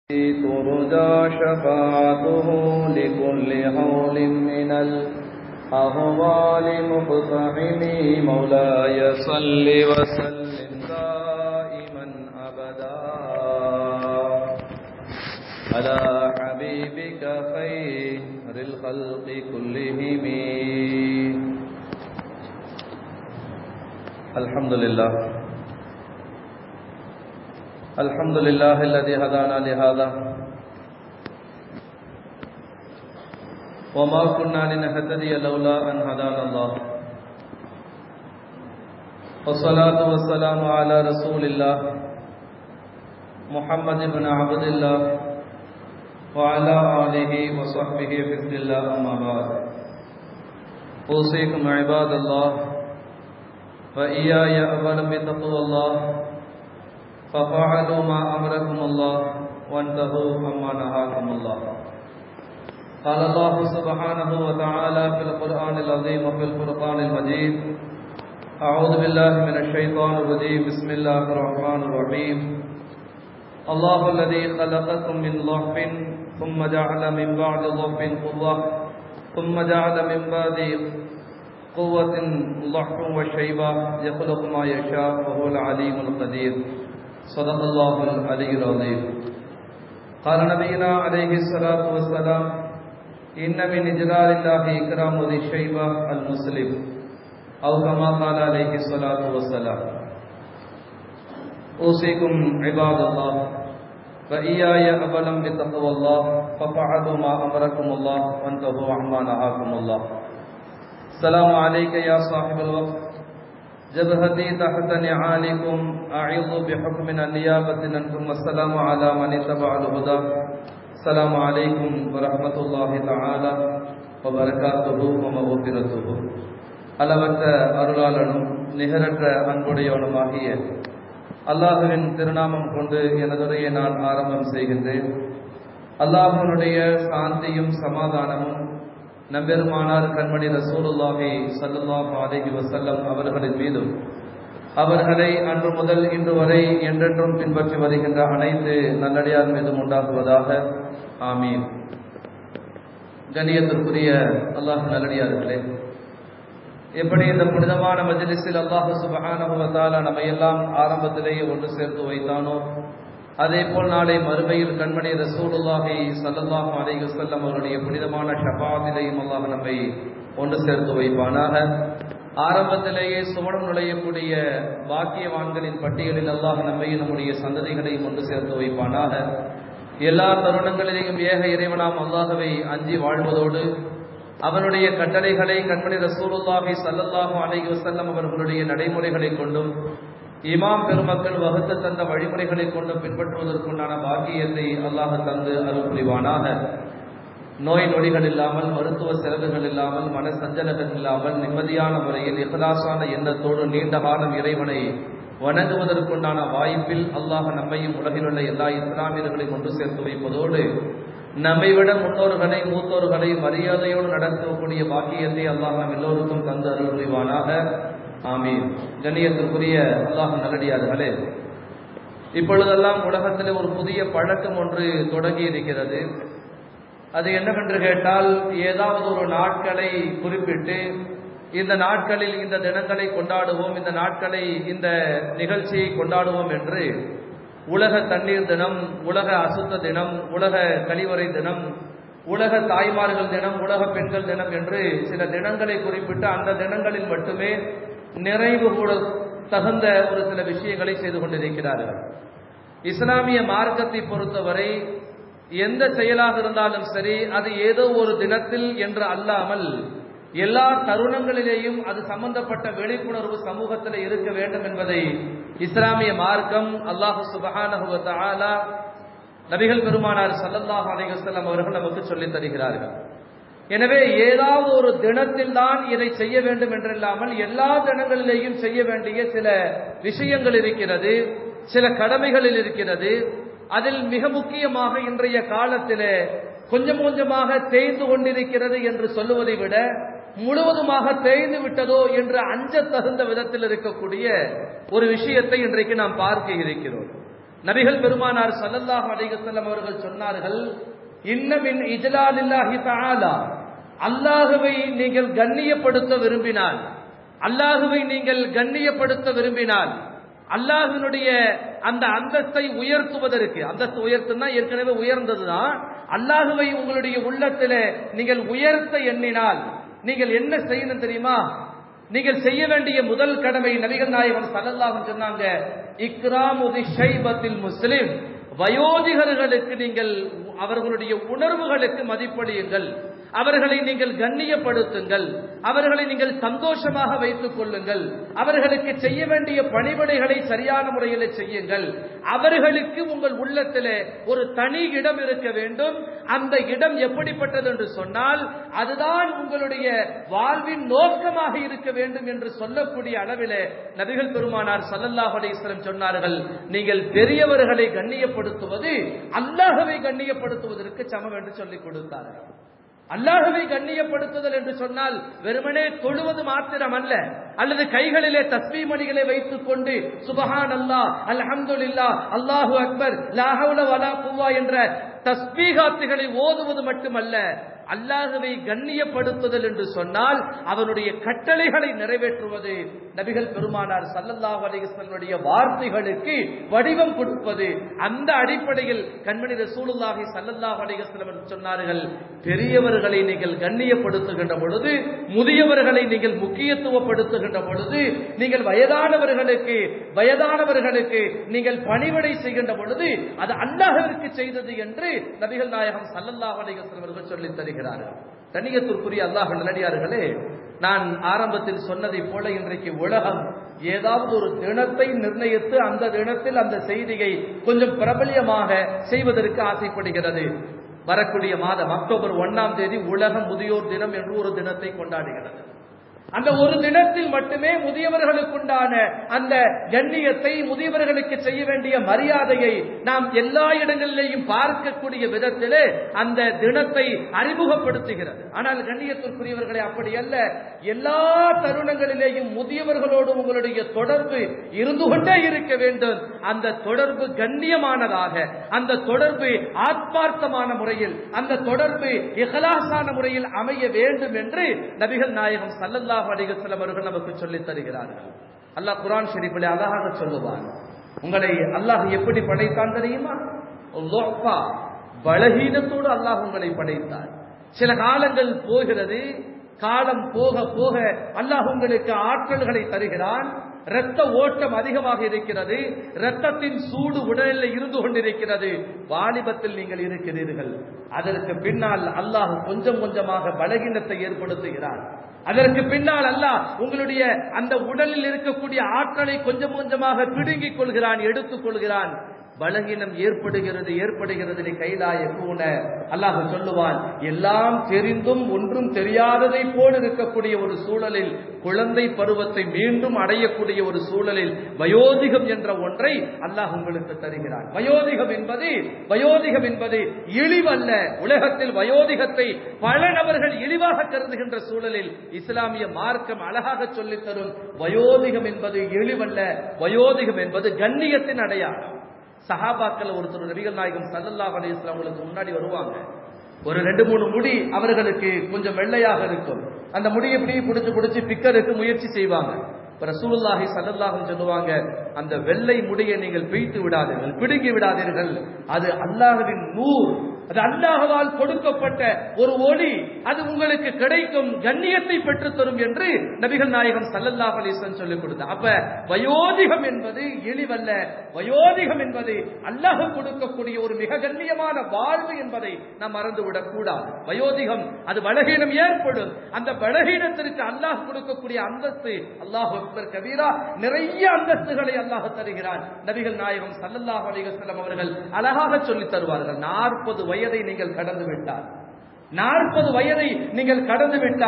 ترجى شفاعته لكل هول من الأهوال مقتحم مولاي صل وسلم دائما أبدا على حبيبك خير الخلق كلهم الحمد لله الحمد لله الذي هدانا لهذا وما كنا لنهتدي لولا أن هدانا الله والصلاة والسلام على رسول الله محمد بن عبد الله وعلى آله وصحبه بإذن الله أما بعد أوصيكم عباد الله وإياي أولا بتقوى الله ففعلوا ما أمركم الله وانتهوا عما نهاكم الله قال الله سبحانه وتعالى في القرآن العظيم وفي الفرقان المجيد أعوذ بالله من الشيطان الرجيم بسم الله الرحمن الرحيم الله الذي خلقكم من ضعف ثم جعل من بعد ضعف قوة ثم جعل من بعد قوة ضعف وشيبة يخلق ما يشاء وهو العليم القدير صدق الله العلي العظيم قال نبينا عليه الصلاة والسلام إن من إجلال الله إكرام ذي الشيبة المسلم أو كما قال عليه الصلاة والسلام أوصيكم عباد الله وإياي أولا بتقوى الله ففعلوا ما أمركم الله وانتهوا عما نهاكم الله السلام عليك يا صاحب الوقت جبهتي تحت نعالكم أعظ بحكم النيابة أنتم والسلام على من اتبع الهدى السلام عليكم ورحمة الله تعالى وبركاته ومغفرته அளவற்ற அருளாளனும் நிகரற்ற அன்புடையவனுமாகிய அல்லாஹுவின் திருநாமம் கொண்டு எனதுடைய நான் ஆரம்பம் செய்கின்றேன் அல்லாஹனுடைய சாந்தியும் சமாதானமும் நம்பெருமானார் கண்மணி ரசூலுல்லாஹி சல்லுல்லாஹு அலைஹி வசல்லம் அவர்களின் மீதும் அவர்களை அன்று முதல் இன்று வரை என்றென்றும் பின்பற்றி வருகின்ற அனைத்து நல்லடியார் மீதும் உண்டாக்குவதாக ஆமீன் கண்ணியத்திற்குரிய அல்லாஹ் நல்லடியார்களே எப்படி இந்த புனிதமான மஜலிஸில் அல்லாஹு சுபஹானஹுவத்தாலா நம்ம எல்லாம் ஆரம்பத்திலேயே ஒன்று சேர்த்து வைத்தானோ அதே போல் நாளை மறுமையில் கண்மணி ரசூலுல்லாஹி சல்லல்லாஹு அலைஹி வஸல்லம் அவருடைய புனிதமான ஷபாத்திலையும் அல்லாஹ் நம்மை ஒன்று சேர்த்து வைப்பானாக ஆரம்பத்திலேயே சுவனம் நுழையக்கூடிய பாக்கியவான்களின் பட்டியலில் அல்லாஹ் நம்மை நம்முடைய சந்ததிகளையும் ஒன்று சேர்த்து வைப்பானாக எல்லா தருணங்களிலேயும் ஏக இறைவனாம் அல்லாஹவை அஞ்சி வாழ்வதோடு அவனுடைய கட்டளைகளை கண்மணி ரசூலுல்லாஹி சல்லல்லாஹு அலைஹி வஸல்லம் அவர்களுடைய நடைமுறைகளை கொண்டும் இமாம் பெருமக்கள் வகுத்து தந்த வழிமுறைகளை கொண்டு பின்பற்றுவதற்குண்டான பாக்கியத்தை அல்லாஹ் தந்து அருள் புரிவானாக நோய் நொடிகள் இல்லாமல் மருத்துவ செலவுகள் இல்லாமல் மன சஞ்சலங்கள் இல்லாமல் நிம்மதியான முறையில் இகலாசான எண்ணத்தோடு நீண்ட காலம் இறைவனை வணங்குவதற்குண்டான வாய்ப்பில் அல்லாஹ் நம்மையும் உலகிலுள்ள எல்லா இஸ்லாமியர்களையும் ஒன்று சேர்த்து வைப்பதோடு நம்மை விட முன்னோர்களை மூத்தோர்களை மரியாதையோடு நடத்தக்கூடிய பாக்கியத்தை அல்லாஹ் நம் எல்லோருக்கும் தந்து அருள் புரிவானாக ஆமீன் கண்ணியத்திற்குரிய அல்லாஹ் நல்லடியார்களே இப்பொழுதெல்லாம் உலகத்தில் ஒரு புதிய பழக்கம் ஒன்று தொடங்கி இருக்கிறது அது என்னவென்று கேட்டால் ஏதாவது ஒரு நாட்களை குறிப்பிட்டு இந்த நாட்களில் இந்த தினங்களை கொண்டாடுவோம் இந்த நாட்களை இந்த நிகழ்ச்சியை கொண்டாடுவோம் என்று உலக தண்ணீர் தினம் உலக அசுத்த தினம் உலக கழிவறை தினம் உலக தாய்மார்கள் தினம் உலக பெண்கள் தினம் என்று சில தினங்களை குறிப்பிட்டு அந்த தினங்களில் மட்டுமே நிறைவு கூட தகுந்த ஒரு சில விஷயங்களை செய்து கொண்டிருக்கிறார்கள் இஸ்லாமிய மார்க்கத்தை பொறுத்தவரை எந்த செயலாக இருந்தாலும் சரி அது ஏதோ ஒரு தினத்தில் என்று அல்லாமல் எல்லா தருணங்களிலேயும் அது சம்பந்தப்பட்ட விழிப்புணர்வு சமூகத்தில் இருக்க வேண்டும் என்பதை இஸ்லாமிய மார்க்கம் அல்லாஹு சுபஹானஹுவத்தாலா நபிகள் பெருமானார் சல்லல்லாஹு அலைவசல்லம் அவர்கள் நமக்கு சொல்லித் தருகிறார்கள் எனவே ஏதாவது ஒரு தினத்தில் தான் இதை செய்ய வேண்டும் என்றில்லாமல் எல்லா தினங்களிலேயும் செய்ய வேண்டிய சில விஷயங்கள் இருக்கிறது சில கடமைகளில் இருக்கிறது அதில் மிக முக்கியமாக இன்றைய காலத்திலே கொஞ்சம் கொஞ்சமாக தேய்ந்து கொண்டிருக்கிறது என்று சொல்லுவதை விட முழுவதுமாக தேய்ந்து விட்டதோ என்று அஞ்ச தகுந்த விதத்தில் இருக்கக்கூடிய ஒரு விஷயத்தை இன்றைக்கு நாம் பார்க்க இருக்கிறோம் நபிகள் பெருமானார் ஸல்லல்லாஹு அலைஹி வஸல்லம் அவர்கள் சொன்னார்கள் இன்னமின் இஜ்லாலில்லாஹி தஆலா அல்லாஹுவை நீங்கள் கண்ணியப்படுத்த விரும்பினால் அல்லாஹுவை நீங்கள் கண்ணியப்படுத்த விரும்பினால் அல்லாஹினுடைய அந்த அந்தஸ்தை உயர்த்துவதற்கு அந்தஸ்து உயர்த்துனா ஏற்கனவே உயர்ந்ததுதான் அல்லாஹுவை உங்களுடைய உள்ளத்திலே நீங்கள் உயர்த்த எண்ணினால் நீங்கள் என்ன செய்யணும் தெரியுமா நீங்கள் செய்ய வேண்டிய முதல் கடமை நபிகள் நாயகம் சல்லல்லாஹு சொன்னாங்க இக்ராமுதி ஷைபத்தில் முஸ்லிம் வயோதிகர்களுக்கு நீங்கள் அவர்களுடைய உணர்வுகளுக்கு மதிப்பளியுங்கள் அவர்களை நீங்கள் கண்ணியப்படுத்துங்கள் அவர்களை நீங்கள் சந்தோஷமாக வைத்துக் கொள்ளுங்கள் அவர்களுக்கு செய்ய வேண்டிய பணிபடைகளை சரியான முறையில் செய்யுங்கள் அவர்களுக்கு உங்கள் உள்ளத்திலே ஒரு தனி இடம் இருக்க வேண்டும் அந்த இடம் எப்படிப்பட்டது என்று சொன்னால் அதுதான் உங்களுடைய வாழ்வின் நோக்கமாக இருக்க வேண்டும் என்று சொல்லக்கூடிய அளவிலே நபிகள் பெருமானார் சல்லல்லாஹு அலைஹி வஸல்லம் சொன்னார்கள் நீங்கள் பெரியவர்களை கண்ணியப்படுத்துவது அல்லாஹ்வை கண்ணியப்படுத்துவதற்கு சமம் என்று சொல்லிக் கொடுத்தார்கள் அல்லாஹுவை கண்ணியப்படுத்துதல் என்று சொன்னால் வெறுமனே தொழுவது மாத்திரம் அல்ல அல்லது கைகளிலே தஸ்மீ மணிகளை வைத்துக் கொண்டு சுபஹான் அல்லாஹ் அல்ஹம்துலில்லா அல்லாஹு அக்பர் லாஹவுல வலா குவா என்ற தஸ்பீகாத்துகளை ஓதுவது மட்டுமல்ல அல்லாஹுவை கண்ணியப்படுத்துதல் என்று சொன்னால் அவனுடைய கட்டளைகளை நிறைவேற்றுவது நபிகள் பெருமானார் சல்லல்லாஹு அலைஹி வஸல்லுடைய வார்த்தைகளுக்கு வடிவம் கொடுப்பது அந்த அடிப்படையில் கண்மணி ரசூலுல்லாஹி ஸல்லல்லாஹு அலைஹி வஸல்லம் சொன்னார்கள் பெரியவர்களை நீங்கள் கண்ணியப்படுத்துகின்ற பொழுது முதியவர்களை நீங்கள் முக்கியத்துவப்படுத்துகின்ற பொழுது நீங்கள் வயதானவர்களுக்கு வயதானவர்களுக்கு நீங்கள் பணிவிடை செய்கின்ற பொழுது அது அல்லாஹ்விற்கு செய்தது என்று நபிகள் நாயகம் சல்லல்லாஹு அலைஹி வஸல்லம் அவர்கள் சொல்லித் தருகிறார்கள் கண்ணியத்திற்குரிய அல்லாஹ் நல்லடியார்களே நான் ஆரம்பத்தில் சொன்னதைப் போல இன்றைக்கு உலகம் ஏதாவது ஒரு தினத்தை நிர்ணயித்து அந்த தினத்தில் அந்த செய்தியை கொஞ்சம் பிரபல்யமாக செய்வதற்கு ஆசைப்படுகிறது வரக்கூடிய மாதம் அக்டோபர் ஒன்னாம் தேதி உலக முதியோர் தினம் என்று ஒரு தினத்தை கொண்டாடுகிறது அந்த ஒரு தினத்தில் மட்டுமே முதியவர்களுக்குண்டான அந்த கண்ணியத்தை முதியவர்களுக்கு செய்ய வேண்டிய மரியாதையை நாம் எல்லா இடங்களிலேயும் பார்க்கக்கூடிய விதத்திலே அந்த தினத்தை அறிமுகப்படுத்துகிறது ஆனால் கண்ணியத்திற்குரியவர்களை அப்படி அல்ல எல்லா தருணங்களிலேயும் முதியவர்களோடு உங்களுடைய தொடர்பு இருந்து கொண்டே இருக்க வேண்டும் அந்த தொடர்பு கண்ணியமானதாக அந்த தொடர்பு ஆத்மார்த்தமான முறையில் அந்த தொடர்பு இகலாசான முறையில் அமைய வேண்டும் என்று நபிகள் நாயகம் சல்லல்லாஹு அலைஹி வஸல்லம் அவர்கள் நமக்கு சொல்லித் தருகிறார்கள் அல்லாஹ் குர்ஆன் ஷரீஃபில் அழகாக சொல்லுவான் உங்களை அல்லாஹ் எப்படி படைத்தான் தெரியுமா லுஃபா, பலகீனத்தோடு அல்லாஹ் உங்களை படைத்தார் சில காலங்கள் போகிறது காலம் போக போக அல்லாஹ் உங்களுக்கு ஆற்றல்களை தருகிறான் இரத்த ஓட்டம் அதிகமாக இருக்கிறது இரத்தத்தின் சூடு உடலில் இருந்து கொண்டிருக்கிறது வாலிபத்தில் நீங்கள் இருக்கிறீர்கள் அதற்கு பின்னால் அல்லாஹ் கொஞ்சம் கொஞ்சமாக பலகீனத்தை ஏற்படுத்துகிறான் அதற்கு பின்னால் அல்லாஹ் உங்களுடைய அந்த உடலில் இருக்கக்கூடிய ஆற்றலை கொஞ்சம் கொஞ்சமாக பிடுங்கிக் கொள்கிறான் எடுத்துக் கொள்கிறான் பலகீனம் ஏற்படுகிறது ஏற்படுகிறது கைலாய கூன அல்லாஹ் சொல்லுவான் எல்லாம் தெரிந்தும் ஒன்றும் தெரியாததை போல் இருக்கக்கூடிய ஒரு சூழலில் குழந்தை பருவத்தை மீண்டும் அடையக்கூடிய ஒரு சூழலில் வயோதிகம் என்ற ஒன்றை அல்லாஹ் உங்களுக்கு தருகிறான் வயோதிகம் என்பது வயோதிகம் என்பது இழிவல்ல உலகத்தில் வயோதிகத்தை பல நபர்கள் இழிவாக கருதுகின்ற சூழலில் இஸ்லாமிய மார்க்கம் அழகாக சொல்லித் தரும் வயோதிகம் என்பது இழிவல்ல வயோதிகம் என்பது கண்ணியத்தின் அடையாளம் சஹாபாக்கள் ஒருத்தர் நபிகள் நாயகம் சல்லல்லாஹு அலைஹி வஸல்லம் அவங்களுக்கு முன்னாடி வருவாங்க ஒரு ரெண்டு மூணு முடி அவர்களுக்கு கொஞ்சம் வெள்ளையாக இருக்கும் அந்த முடியை இப்படி பிடிச்சு பிடிச்சு பிக்கருக்கு முயற்சி செய்வாங்க இப்ப ரசூலுல்லாஹி ஸல்லல்லாஹு சொல்லுவாங்க அந்த வெள்ளை முடியை நீங்கள் பிய்த்து விடாதீர்கள் பிடுங்கி விடாதீர்கள் அது அல்லாஹ்வின் நூர் அது அல்லாஹ்வால் கொடுக்கப்பட்ட ஒரு ஒளி அது உங்களுக்கு கிடைக்கும் கண்ணியத்தை பெற்றுத் தரும் என்று நபிகள் நாயகம் சல்லல்லாஹு அலைஹி வஸல்லம் சொல்லிக் கொடுத்தார் அப்ப வயோதிகம் என்பது இழிவல்ல வயோதிகம் என்பது அல்லாஹ் கொடுக்கக்கூடிய ஒரு மிக கண்ணியமான வாழ்வு என்பதை நாம் மறந்துவிடக் கூடாது வயோதிகம் அது பலகீனம் ஏற்படும் அந்த பலகீனத்திற்கு அல்லாஹ் கொடுக்கக்கூடிய அந்தஸ்து அல்லாஹ் அக்பர் கபீரா நிறைய அந்தஸ்துகளை அல்லாஹ் தருகிறான் நபிகள் நாயகம் சல்லல்லாஹு அலைஹி வஸல்லம் அவர்கள் அழகாக சொல்லித் தருவார்கள் நாற்பது வயதை நீங்கள் கடந்து விட்டால் நாற்பது வயதை நீங்கள் கடந்து விட்டால்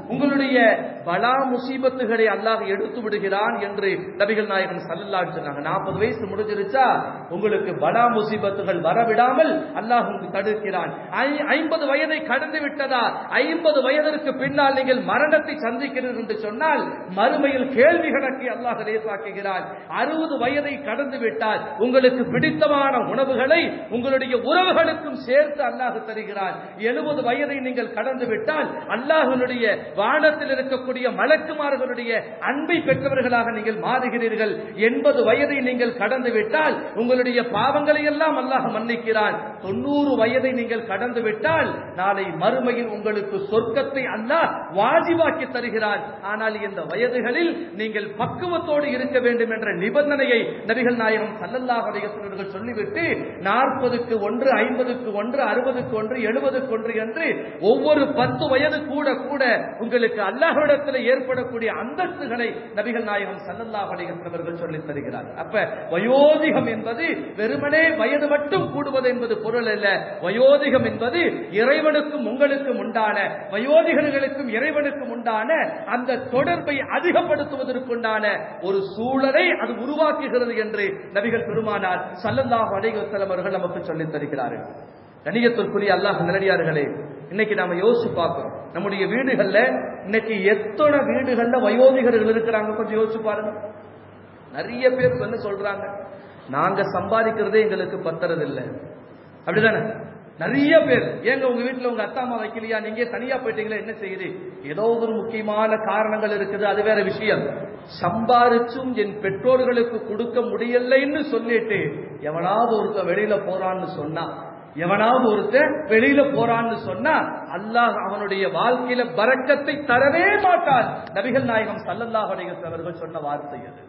உங்களுடைய பலா முசீபத்துகளை அல்லாஹ் எடுத்து விடுகிறான் என்று நபிகள் நாயகன் சல்லல்லாஹு சொன்னாங்க நாற்பது வயசு முடிஞ்சிருச்சா உங்களுக்கு பலா முசீபத்துகள் வரவிடாமல் அல்லாஹ் உங்களுக்கு தடுக்கிறான் ஐ- ஐம்பது வயதை கடந்து விட்டதா ஐம்பது வயதிற்கு பின்னால் நீங்கள் மரணத்தை சந்திக்கிறீர்கள் என்று சொன்னால் மறுமையில் கேள்வி கணக்கை அல்லாஹ் லேசாக்குகிறான் அறுபது வயதை கடந்து விட்டால் உங்களுக்கு பிடித்தமான உணவுகளை உங்களுடைய உறவுகளுக்கும் சேர்த்து அல்லாஹ் தருகிறான் எழுபது வயதை நீங்கள் கடந்து விட்டால் அல்லாஹனுடைய வானத்தில் இருக்கக்கூடிய மலக்குமார்களுடைய அன்பை பெற்றவர்களாக நீங்கள் மாறுகிறீர்கள் எண்பது வயதை நீங்கள் கடந்து விட்டால் உங்களுடைய பாவங்களை எல்லாம் அல்லாஹ் மன்னிக்கிறான் தொண்ணூறு வயதை நீங்கள் கடந்து விட்டால் நாளை மறுமையில் உங்களுக்கு சொர்க்கத்தை அல்லாஹ் வாஜிபாக்கி தருகிறான் ஆனால் இந்த வயதுகளில் நீங்கள் பக்குவத்தோடு இருக்க வேண்டும் என்ற நிபந்தனையை நபிகள் நாயகம் சல்லல்லாஹு அலைஹி வஸல்லம் அவர்கள் சொல்லிவிட்டு நாற்பதுக்கு ஒன்று ஐம்பதுக்கு ஒன்று அறுபதுக்கு ஒன்று எழுபதுக்கு ஒன்று என்று ஒவ்வொரு பத்து வயது கூட கூட உங்களுக்கு அல்லாஹ்விடத்தில் ஏற்படக்கூடிய அந்தஸ்துகளை நபிகள் நாயகம் சல்லல்லாஹு அலைஹி வஸல்லம் அவர்கள் சொல்லித் தருகிறார் அப்ப வயோதிகம் என்பது வெறுமனே வயது மட்டும் கூடுவது என்பது பொருள் அல்ல வயோதிகம் என்பது இறைவனுக்கும் உங்களுக்கும் உண்டான வயோதிகர்களுக்கும் இறைவனுக்கும் உண்டான அந்த தொடர்பை அதிகப்படுத்துவதற்குண்டான ஒரு சூழலை அது உருவாக்குகிறது என்று நபிகள் பெருமானார் சல்லல்லாஹு அலைஹி வஸல்லம் அவர்கள் நமக்கு சொல்லித் தருகிறார்கள் கணியத்திற்குரிய அல்லாஹ் நல்லடியார்களே இன்னைக்கு நாம யோசிச்சு பார்க்கிறோம் நம்முடைய வீடுகள்ல இன்னைக்கு எத்தனை வீடுகள்ல வயோதிகர்கள் இருக்கிறாங்க கொஞ்சம் யோசிச்சு பாருங்க நிறைய பேர் வந்து சொல்றாங்க நாங்க சம்பாதிக்கிறதே எங்களுக்கு பத்துறது இல்ல அப்படிதானே நிறைய பேர் ஏங்க உங்க வீட்டுல உங்க அத்தா அம்மா வைக்கலையா நீங்க தனியா போயிட்டீங்களா என்ன செய்யுது ஏதோ ஒரு முக்கியமான காரணங்கள் இருக்குது அது வேற விஷயம் சம்பாரிச்சும் என் பெற்றோர்களுக்கு கொடுக்க முடியலைன்னு சொல்லிட்டு எவனாவது ஒருத்தன் வெளியில போறான்னு சொன்னா எவனாவது ஒருத்தன் வெளியில போறான்னு சொன்னா அல்லாஹ் அவனுடைய வாழ்க்கையில பரக்கத்தை தரவே மாட்டான் நபிகள் நாயகம் சல்லல்லாஹு அலைஹி வஸல்லம் அவர்கள் சொன்ன வார்த்தை அது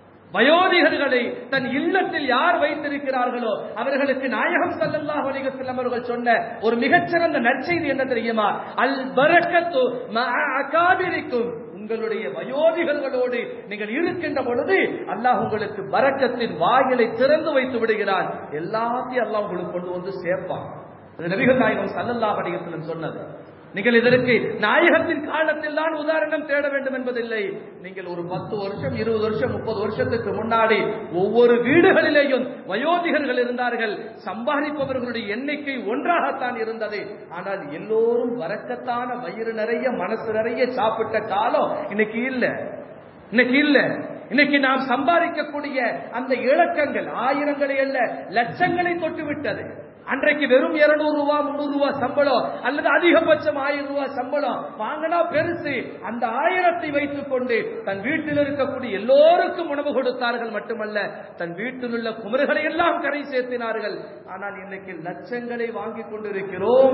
வயோதிகர்களை தன் இல்லத்தில் யார் வைத்திருக்கிறார்களோ அவர்களுக்கு நாயகம் ஸல்லல்லாஹு அலைஹி வஸல்லம் அவர்கள் சொன்ன ஒரு மிகச்சிறந்த நற்செய்தி என்ன தெரியுமா அல் பரக்கத்து மஅ அகாபிரிக்கும் உங்களுடைய வயோதிகர்களோடு நீங்கள் இருக்கின்ற பொழுது அல்லாஹ் உங்களுக்கு பரக்கத்தின் வாயிலை திறந்து வைத்து விடுகிறான் எல்லாத்தையும் அல்லாஹ் உங்களுக்கு கொண்டு வந்து சேர்ப்பான் அது நபிகள் நாயகம் ஸல்லல்லாஹு அலைஹி வஸல்லம் சொன்னது நீங்கள் இதற்கு நாயகத்தின் காலத்தில் தான் உதாரணம் தேட வேண்டும் என்பதில்லை நீங்கள் ஒரு பத்து வருஷம் இருபது வருஷம் முப்பது வருஷத்துக்கு முன்னாடி ஒவ்வொரு வீடுகளிலேயும் வயோதிகர்கள் இருந்தார்கள் சம்பாதிப்பவர்களுடைய எண்ணிக்கை ஒன்றாகத்தான் இருந்தது ஆனால் எல்லோரும் வரக்கத்தான வயிறு நிறைய மனசு நிறைய சாப்பிட்ட காலம் இன்னைக்கு இல்ல இன்னைக்கு இல்ல இன்னைக்கு நாம் சம்பாதிக்கக்கூடிய அந்த இலக்கங்கள் ஆயிரங்களை அல்ல லட்சங்களை தொட்டு விட்டது அன்றைக்கு வெறும் 200 ரூபாய் முன்னூறு ரூபாய் சம்பளம் அல்லது அதிகபட்சம் ஆயிரம் ரூபாய் சம்பளம் வாங்கினா பெருசு அந்த ஆயிரத்தை வைத்துக் கொண்டு தன் வீட்டில் இருக்கக்கூடிய எல்லோருக்கும் உணவு கொடுத்தார்கள் மட்டுமல்ல தன் வீட்டில் உள்ள குமர்களை எல்லாம் கரை சேர்த்தினார்கள் ஆனால் இன்னைக்கு லட்சங்களை வாங்கிக் கொண்டிருக்கிறோம்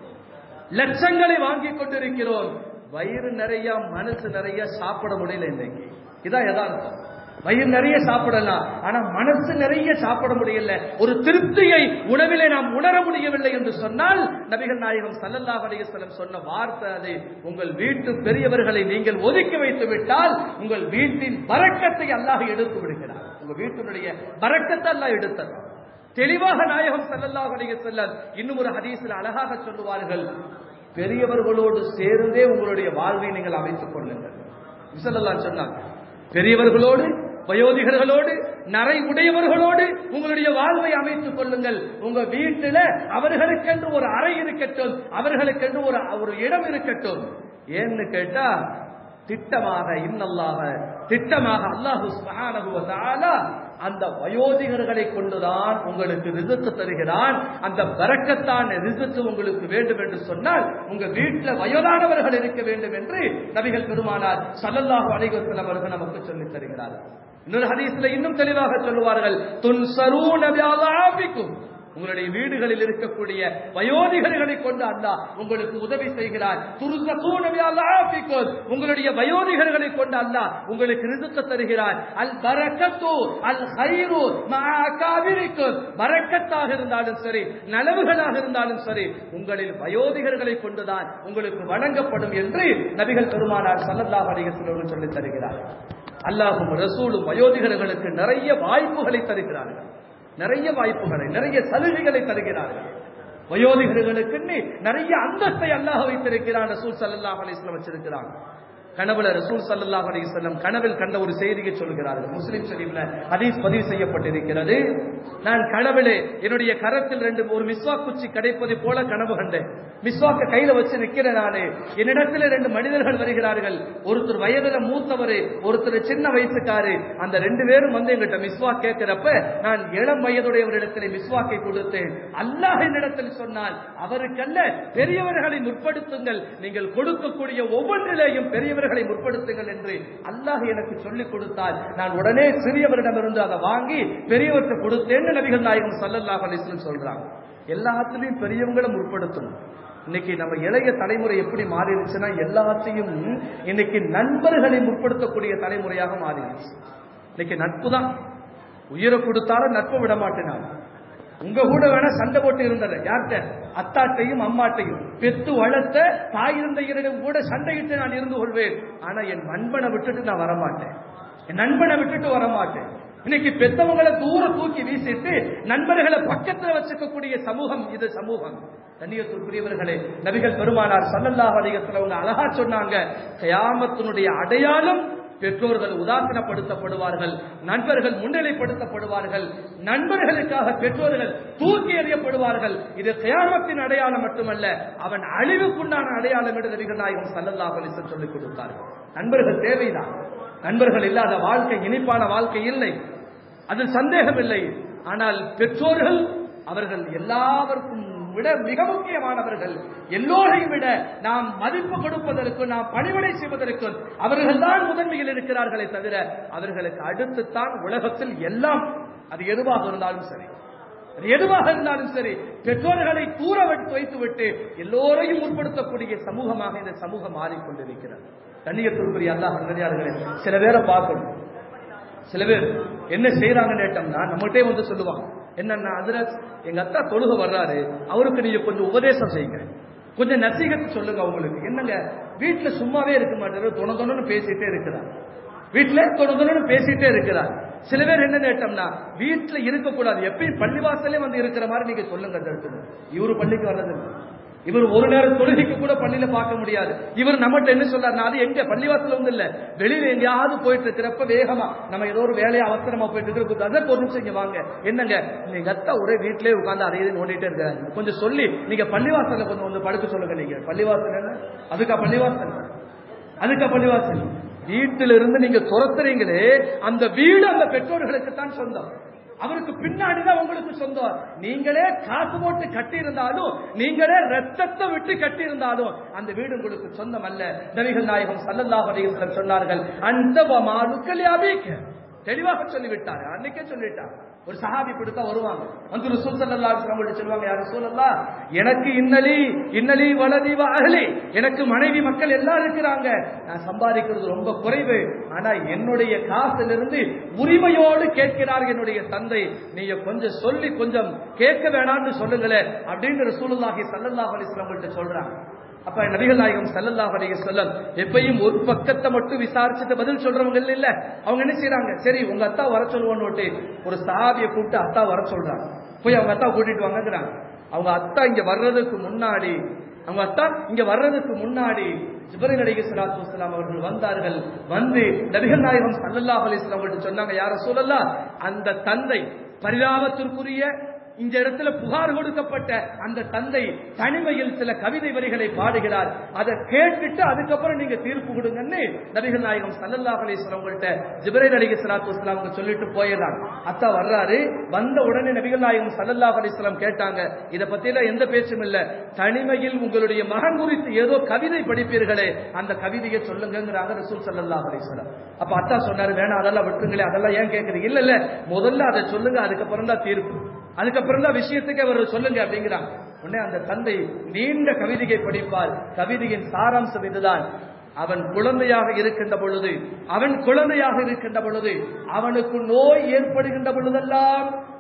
லட்சங்களை வாங்கிக் கொண்டிருக்கிறோம் வயிறு நிறைய மனசு நிறைய சாப்பிட முடியல இன்னைக்கு இதான் யதார்த்தம் வயிறு நிறைய சாப்பிடலாம் ஆனா மனசு நிறைய சாப்பிட முடியல ஒரு திருப்தியை உணவிலே நாம் உணர முடியவில்லை என்று சொன்னால் நபிகள் நாயகம் ஸல்லல்லாஹு அலைஹி வஸல்லம் சொன்ன வார்த்தை அது உங்கள் வீட்டு பெரியவர்களை நீங்கள் ஒதுக்கி வைத்து விட்டால் உங்கள் வீட்டின் பரக்கத்தை அல்லாஹ் எடுத்து விடுகிறார் உங்க வீட்டினுடைய பரக்கத்தை அல்லாஹ் எடுத்தார் தெளிவாக நாயகம் ஸல்லல்லாஹு அலைஹி வஸல்லம் இன்னும் ஒரு ஹதீஸில் அழகாக சொல்லுவார்கள் பெரியவர்களோடு சேர்ந்தே உங்களுடைய வாழ்வை நீங்கள் அமைத்துக் கொள்ளுங்கள் ஸல்லல்லாஹு சொன்னாங்க பெரியவர்களோடு வயோதிகர்களோடு நரை உடையவர்களோடு உங்களுடைய வாழ்வை அமைத்துக் கொள்ளுங்கள் உங்க வீட்டுல அவர்களுக்கென்று ஒரு அறை இருக்கட்டும் அவர்களுக்கென்று ஒரு ஒரு இடம் இருக்கட்டும் ஏன்னு கேட்டா திட்டமாக இன்னல்லாக திட்டமாக அல்லாஹு சுப்ஹானஹு வ தஆலா அந்த வயோதிகர்களை கொண்டுதான் உங்களுக்கு ரிசுக்கு தருகிறான் அந்த பரக்கத்தான ரிசுக்கு உங்களுக்கு வேண்டும் என்று சொன்னால் உங்க வீட்டுல வயதானவர்கள் இருக்க வேண்டும் என்று நபிகள் பெருமானார் ஸல்லல்லாஹு அலைஹி வஸல்லம் அவர்கள் நமக்கு சொல்லித் தருகிறார்கள் இன்னொரு ஹதீஸ்ல இன்னும் தெளிவாக சொல்லுவார்கள் துன்சரூன பிஅதாபிக்கும் உங்களுடைய வீடுகளில் இருக்கக்கூடிய வயோதிகர்களை கொண்டு அல்லாஹ் உங்களுக்கு உதவி செய்கிறார் துருசகூன பிஅதாபிக்கும் உங்களுடைய வயோதிகர்களை கொண்டு அல்லாஹ் உங்களுக்கு ரிசுக்கு தருகிறார் அல் பரக்கத்து அல் ஹைரு மஅ அகாபிரிக்கும் பரக்கத்தாக இருந்தாலும் சரி நலவுகளாக இருந்தாலும் சரி உங்களில் வயோதிகர்களை கொண்டுதான் உங்களுக்கு வழங்கப்படும் என்று நபிகள் பெருமானார் ஸல்லல்லாஹு அலைஹி வஸல்லம் சொல்லித் தருகிறார் அல்லாஹும் ரசூலும் வயோதிகர்களுக்கு நிறைய வாய்ப்புகளை தருகிறார்கள் நிறைய வாய்ப்புகளை நிறைய சலுகைகளை தருகிறார்கள் வயோதிகர்களுக்குன்னு நிறைய அந்தஸ்தை அல்லாஹ் வைத்திருக்கிறான் ரசூல் ஸல்லல்லாஹு அலைஹி வஸல்லம் வச்சிருக்கிறான் கனவுல ரசூல் ஸல்லல்லாஹு அலைஹி வஸல்லம் கனவில் கண்ட ஒரு செய்தியை சொல்கிறார்கள் முஸ்லிம் ஷரீஃப்ல ஹதீஸ் பதிவு செய்யப்பட்டிருக்கிறது நான் கனவிலே என்னுடைய கரத்தில் ரெண்டு ஒரு மிஸ்வாக் குச்சி கிடைப்பது போல கனவு கண்டேன் மிஸ்வாக்க கையில வச்சு நிக்கிறேன் நானு என்னிடத்துல ரெண்டு மனிதர்கள் வருகிறார்கள் ஒருத்தர் வயதுல மூத்தவர் ஒருத்தர் சின்ன வயசுக்காரு அந்த ரெண்டு பேரும் வந்து எங்கிட்ட மிஸ்வாக் கேட்கிறப்ப நான் இளம் வயதுடையவரிடத்தில் மிஸ்வாக்கை கொடுத்தேன் அல்லாஹ் என்னிடத்தில் சொன்னால் அவருக்கல்ல பெரியவர்களை முற்படுத்துங்கள் நீங்கள் கொடுக்கக்கூடிய ஒவ்வொன்றிலேயும் பெரியவர்களை முற்படுத்துங்கள் என்று அல்லாஹ் எனக்கு சொல்லிக் கொடுத்தால் நான் உடனே சிறியவரிடமிருந்து அதை வாங்கி பெரியவர்கிட்ட கொடுத்தேன்னு நபிகள் நாயகம் ஸல்லல்லாஹு அலைஹி வஸல்லம் சொல்றாங்க எல்லாத்துலயும் பெரியவங்களை முற்படுத்தணும் இன்னைக்கு நம்ம இளைய தலைமுறை எப்படி மாறிடுச்சுன்னா எல்லாத்தையும் இன்னைக்கு நண்பர்களை முற்படுத்தக்கூடிய தலைமுறையாக மாறிடுச்சு இன்னைக்கு நட்பு தான் உயிரை கொடுத்தாலும் நட்பை விட மாட்டேன் நான் உங்க கூட வேணா சண்டை போட்டு இருந்தது யார்கிட்ட அத்தாட்டையும் அம்மாட்டையும் பெத்து வளர்த்த தாய் தந்தையரிடம் கூட சண்டையிட்டு நான் இருந்து கொள்வேன் ஆனா என் நண்பனை விட்டுட்டு நான் வரமாட்டேன் என் நண்பனை விட்டுட்டு வரமாட்டேன் இன்னைக்கு பெத்தவங்களை தூர தூக்கி வீசிட்டு நண்பர்களை பக்கத்துல வச்சுக்கக்கூடிய சமூகம் இது சமூகம் கண்ணியத்திற்குரியவர்களே நபிகள் பெருமானார் சல்லல்லாஹு அலைஹி வஸல்லம் அவங்க அழகா சொன்னாங்க கயாமத்தினுடைய அடையாளம் பெற்றோர்கள் உதாசனப்படுத்தப்படுவார்கள் நண்பர்கள் முன்னிலைப்படுத்தப்படுவார்கள் நண்பர்களுக்காக பெற்றோர்கள் தூக்கி எறியப்படுவார்கள் இது கயாமத்தின் அடையாளம் மட்டுமல்ல அவன் அழிவுக்குண்டான அடையாளம் என்று நபிகள் நாயகம் சல்லல்லாஹு அலைஹி வஸல்லம் சொல்லிக் கொடுத்தார்கள் நண்பர்கள் தேவைதான் நண்பர்கள் இல்லாத வாழ்க்கை இனிப்பான வாழ்க்கை இல்லை அதில் சந்தேகம் இல்லை ஆனால் பெற்றோர்கள் அவர்கள் எல்லாருக்கும் விட மிக முக்கியமானவர்கள் எல்லோரையும் விட நாம் மதிப்பு கொடுப்பதற்கும் நாம் பணிவிடை செய்வதற்கும் அவர்கள் தான் முதன்மையில் இருக்கிறார்களே தவிர அவர்களுக்கு அடுத்துத்தான் உலகத்தில் எல்லாம் அது எதுவாக இருந்தாலும் சரி அது எதுவாக இருந்தாலும் சரி பெற்றோர்களை தூர வைத்து வைத்துவிட்டு எல்லோரையும் முற்படுத்தக்கூடிய சமூகமாக இந்த சமூகம் மாறிக்கொண்டிருக்கிறது கண்ணியத்திற்குரிய அல்லாஹ் நல்லடியார்களே சில பேரை பார்க்கணும் சில பேர் என்ன செய்யறாங்கன்னு கேட்டோம்னா நம்மகிட்டே வந்து சொல்லுவாங்க என்னன்னா அதுல எங்க அத்தா தொழுக வர்றாரு அவருக்கு நீங்க கொஞ்சம் உபதேசம் செய்யுங்க கொஞ்சம் நசீகத்து சொல்லுங்க அவங்களுக்கு என்னங்க வீட்டுல சும்மாவே இருக்க மாட்டாரு தொண தொணன்னு பேசிட்டே இருக்கிறார் வீட்டுல தொண தொணன்னு பேசிட்டே இருக்கிறார் சில பேர் என்ன கேட்டோம்னா வீட்டுல இருக்கக்கூடாது எப்பயும் பள்ளிவாசலே வந்து இருக்கிற மாதிரி நீங்க சொல்லுங்க அந்த இடத்துல இவரு பள்ளிக்கு வர்றதில்லை இவர் ஒரு நேரம் தொழுகைக்கு கூட பள்ளியில பார்க்க முடியாது இவர் நம்மகிட்ட என்ன சொல்றாரு அது எங்க பள்ளிவாசல வந்து இல்ல வெளியில எங்கேயாவது போயிட்டு இருக்கிறப்ப வேகமா நம்ம ஏதோ ஒரு வேலையை அவசரமா போயிட்டு இருக்கிற அதற்கு ஒரு நிமிஷம் இங்க வாங்க என்னங்க நீங்க அத்தா ஒரே வீட்டிலே உட்கார்ந்து அதை இதை நோண்டிட்டே இருக்காங்க கொஞ்சம் சொல்லி நீங்க பள்ளிவாசல்ல கொஞ்சம் வந்து படுக்க சொல்லுங்க நீங்க பள்ளிவாசல் என்ன அதுக்கா பள்ளிவாசல் அதுக்கா பள்ளிவாசல் வீட்டில இருந்து நீங்க துரத்துறீங்களே அந்த வீடு அந்த பெற்றோர்களுக்கு தான் சொந்தம் அவருக்கு பின்னாடிதான் உங்களுக்கு சொந்தம் நீங்களே காசு போட்டு கட்டி இருந்தாலும் நீங்களே ரத்தத்தை விட்டு கட்டி இருந்தாலும் அந்த வீடு உங்களுக்கு சொந்தம் அல்ல நபிகள் நாயகம் சல்லல்லாஹு அலைஹி வஸல்லம் சொன்னார்கள் அந்த மாலுக்கல் யாபீக்க தெளிவாக சொல்லிவிட்டார் அன்னைக்கே சொல்லிட்டார் ஒரு சஹாபி பிடித்தா வருவாங்க வந்து ரசூல் ஸல்லல்லாஹு அலைஹி வஸல்லம் சொல்லுவாங்க யார் ரசூலல்லாஹ் எனக்கு இன்னலி இன்னலி வலதி வ அஹ்லி எனக்கு மனைவி மக்கள் எல்லாம் இருக்கிறாங்க நான் சம்பாதிக்கிறது ரொம்ப குறைவு ஆனா என்னுடைய காசிலிருந்து உரிமையோடு கேட்கிறார் என்னுடைய தந்தை நீங்க கொஞ்சம் சொல்லி கொஞ்சம் கேட்க வேணாம்னு சொல்லுங்களேன் அப்படின்னு ரசூலுல்லாஹி ஸல்லல்லாஹு அலைஹி வஸல்லம் கிட்ட சொல்றாங்க அப்ப நபிகள் நாயகம் ஸல்லல்லாஹு அலைஹி வஸல்லம் எப்பயும் ஒரு பக்கத்தை மட்டும் விசாரிச்சுட்டு பதில் சொல்றவங்க இல்ல இல்ல அவங்க என்ன செய்றாங்க சரி உங்க அத்தா வர சொல்லுவோன்னு ஒரு சஹாபியை கூப்பிட்டு அத்தா வர சொல்றாங்க போய் அவங்க அத்தா கூட்டிட்டு வாங்கங்கிறாங்க அவங்க அத்தா இங்க வர்றதுக்கு முன்னாடி அவங்க அத்தா இங்க வர்றதுக்கு முன்னாடி ஜிப்ரீல் அலைஹி ஸலாத்து வஸலாம் அவர்கள் வந்தார்கள் வந்து நபிகள் நாயகம் ஸல்லல்லாஹு அலைஹி வஸல்லம் அவர்கள் சொன்னாங்க யார சொல்லலாம் அந்த தந்தை பரிதாபத்திற்குரிய இந்த இடத்துல புகார் கொடுக்கப்பட்ட அந்த தந்தை தனிமையில் சில கவிதை வரிகளை பாடுகிறார் அதை கேட்டுட்டு அதுக்கப்புறம் நீங்க தீர்ப்பு கொடுங்கன்னு நபிகள் நாயகம் சல்லல்லாஹு அலைஹி வஸல்லம் உங்கள்ட்ட ஜிப்ரீல் அலைஹி ஸலாத்து வஸலாம் அவங்க சொல்லிட்டு போயிடுறாங்க அத்தா வர்றாரு வந்த உடனே நபிகள் நாயகம் சல்லல்லாஹு அலைஹி வஸல்லம் கேட்டாங்க இத பத்தியெல்லாம் எந்த பேச்சும் இல்ல தனிமையில் உங்களுடைய மகன் குறித்து ஏதோ கவிதை படிப்பீர்களே அந்த கவிதையை சொல்லுங்கிறாங்க ரசூல் சல்லல்லாஹு அலைஹி வஸல்லம் அப்ப அத்தா சொன்னாரு வேணாம் அதெல்லாம் விட்டுருங்களே அதெல்லாம் ஏன் கேக்குறீங்க இல்ல இல்ல முதல்ல அதை சொல்லுங்க அதுக்கப்புறம் தான் தீர்ப்பு அதுக்கப்புறம் தான் விஷயத்துக்கு அவர் சொல்லுங்க அப்படிங்கிறாங்க உடனே அந்த தந்தை நீண்ட கவிதையை படிப்பார் கவிதையின் சாராம்சம் இதுதான் அவன் குழந்தையாக இருக்கின்ற பொழுது அவன் குழந்தையாக இருக்கின்ற பொழுது அவனுக்கு நோய் ஏற்படுகின்ற பொழுதெல்லாம்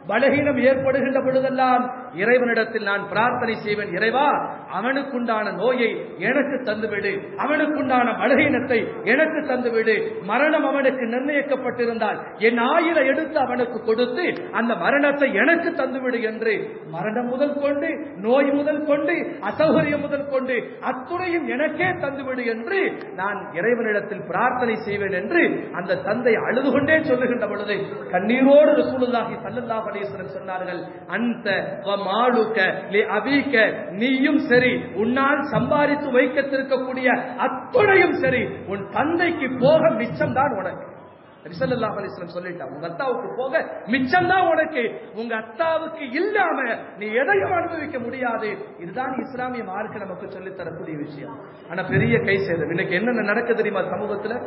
பலகீனம் ஏற்படுகின்ற பொழுதெல்லாம் இறைவனிடத்தில் நான் பிரார்த்தனை செய்வேன் இறைவா அவனுக்குண்டான நோயை எனக்கு தந்துவிடு அவனுக்குண்டான பலகீனத்தை எனக்கு தந்துவிடு மரணம் அவனுக்கு நிர்ணயிக்கப்பட்டிருந்தால் என் ஆயிர எடுத்து அவனுக்கு கொடுத்து அந்த மரணத்தை எனக்கு தந்துவிடு என்று மரணம் முதல் கொண்டு நோய் முதல் கொண்டு அசௌகரியம் முதல் கொண்டு அத்துணையும் எனக்கே தந்துவிடு என்று நான் இறைவனிடத்தில் பிரார்த்தனை செய்வேன் என்று அந்த தந்தை அழுது கொண்டே சொல்லுகின்ற பொழுது கண்ணீரோடு ரசூலுல்லாஹி ஸல்லல்லாஹு அலைஹி வஸல்லம் சொன்னார்கள் அந்த வ மாலுக லி அபீக நீயும் சரி உன்னால் சம்பாதித்து வைக்கத்திருக்கக்கூடிய அத்துணையும் சரி உன் தந்தைக்கு போக மிச்சம் தான் உனக்கு ரிசல்லாஹ் அலிஸ்லம் சொல்லிட்டான் உங்க அத்தாவுக்கு போக மிச்சம் தான் உனக்கு உங்க அத்தாவுக்கு இல்லாம நீ எதையும் அனுபவிக்க முடியாது இதுதான் இஸ்லாமிய மார்க்க நமக்கு சொல்லித் தரக்கூடிய விஷயம் ஆனா பெரிய கை சேதம் இன்னைக்கு என்னென்ன நடக்குது தெரியுமா சமூகத்துல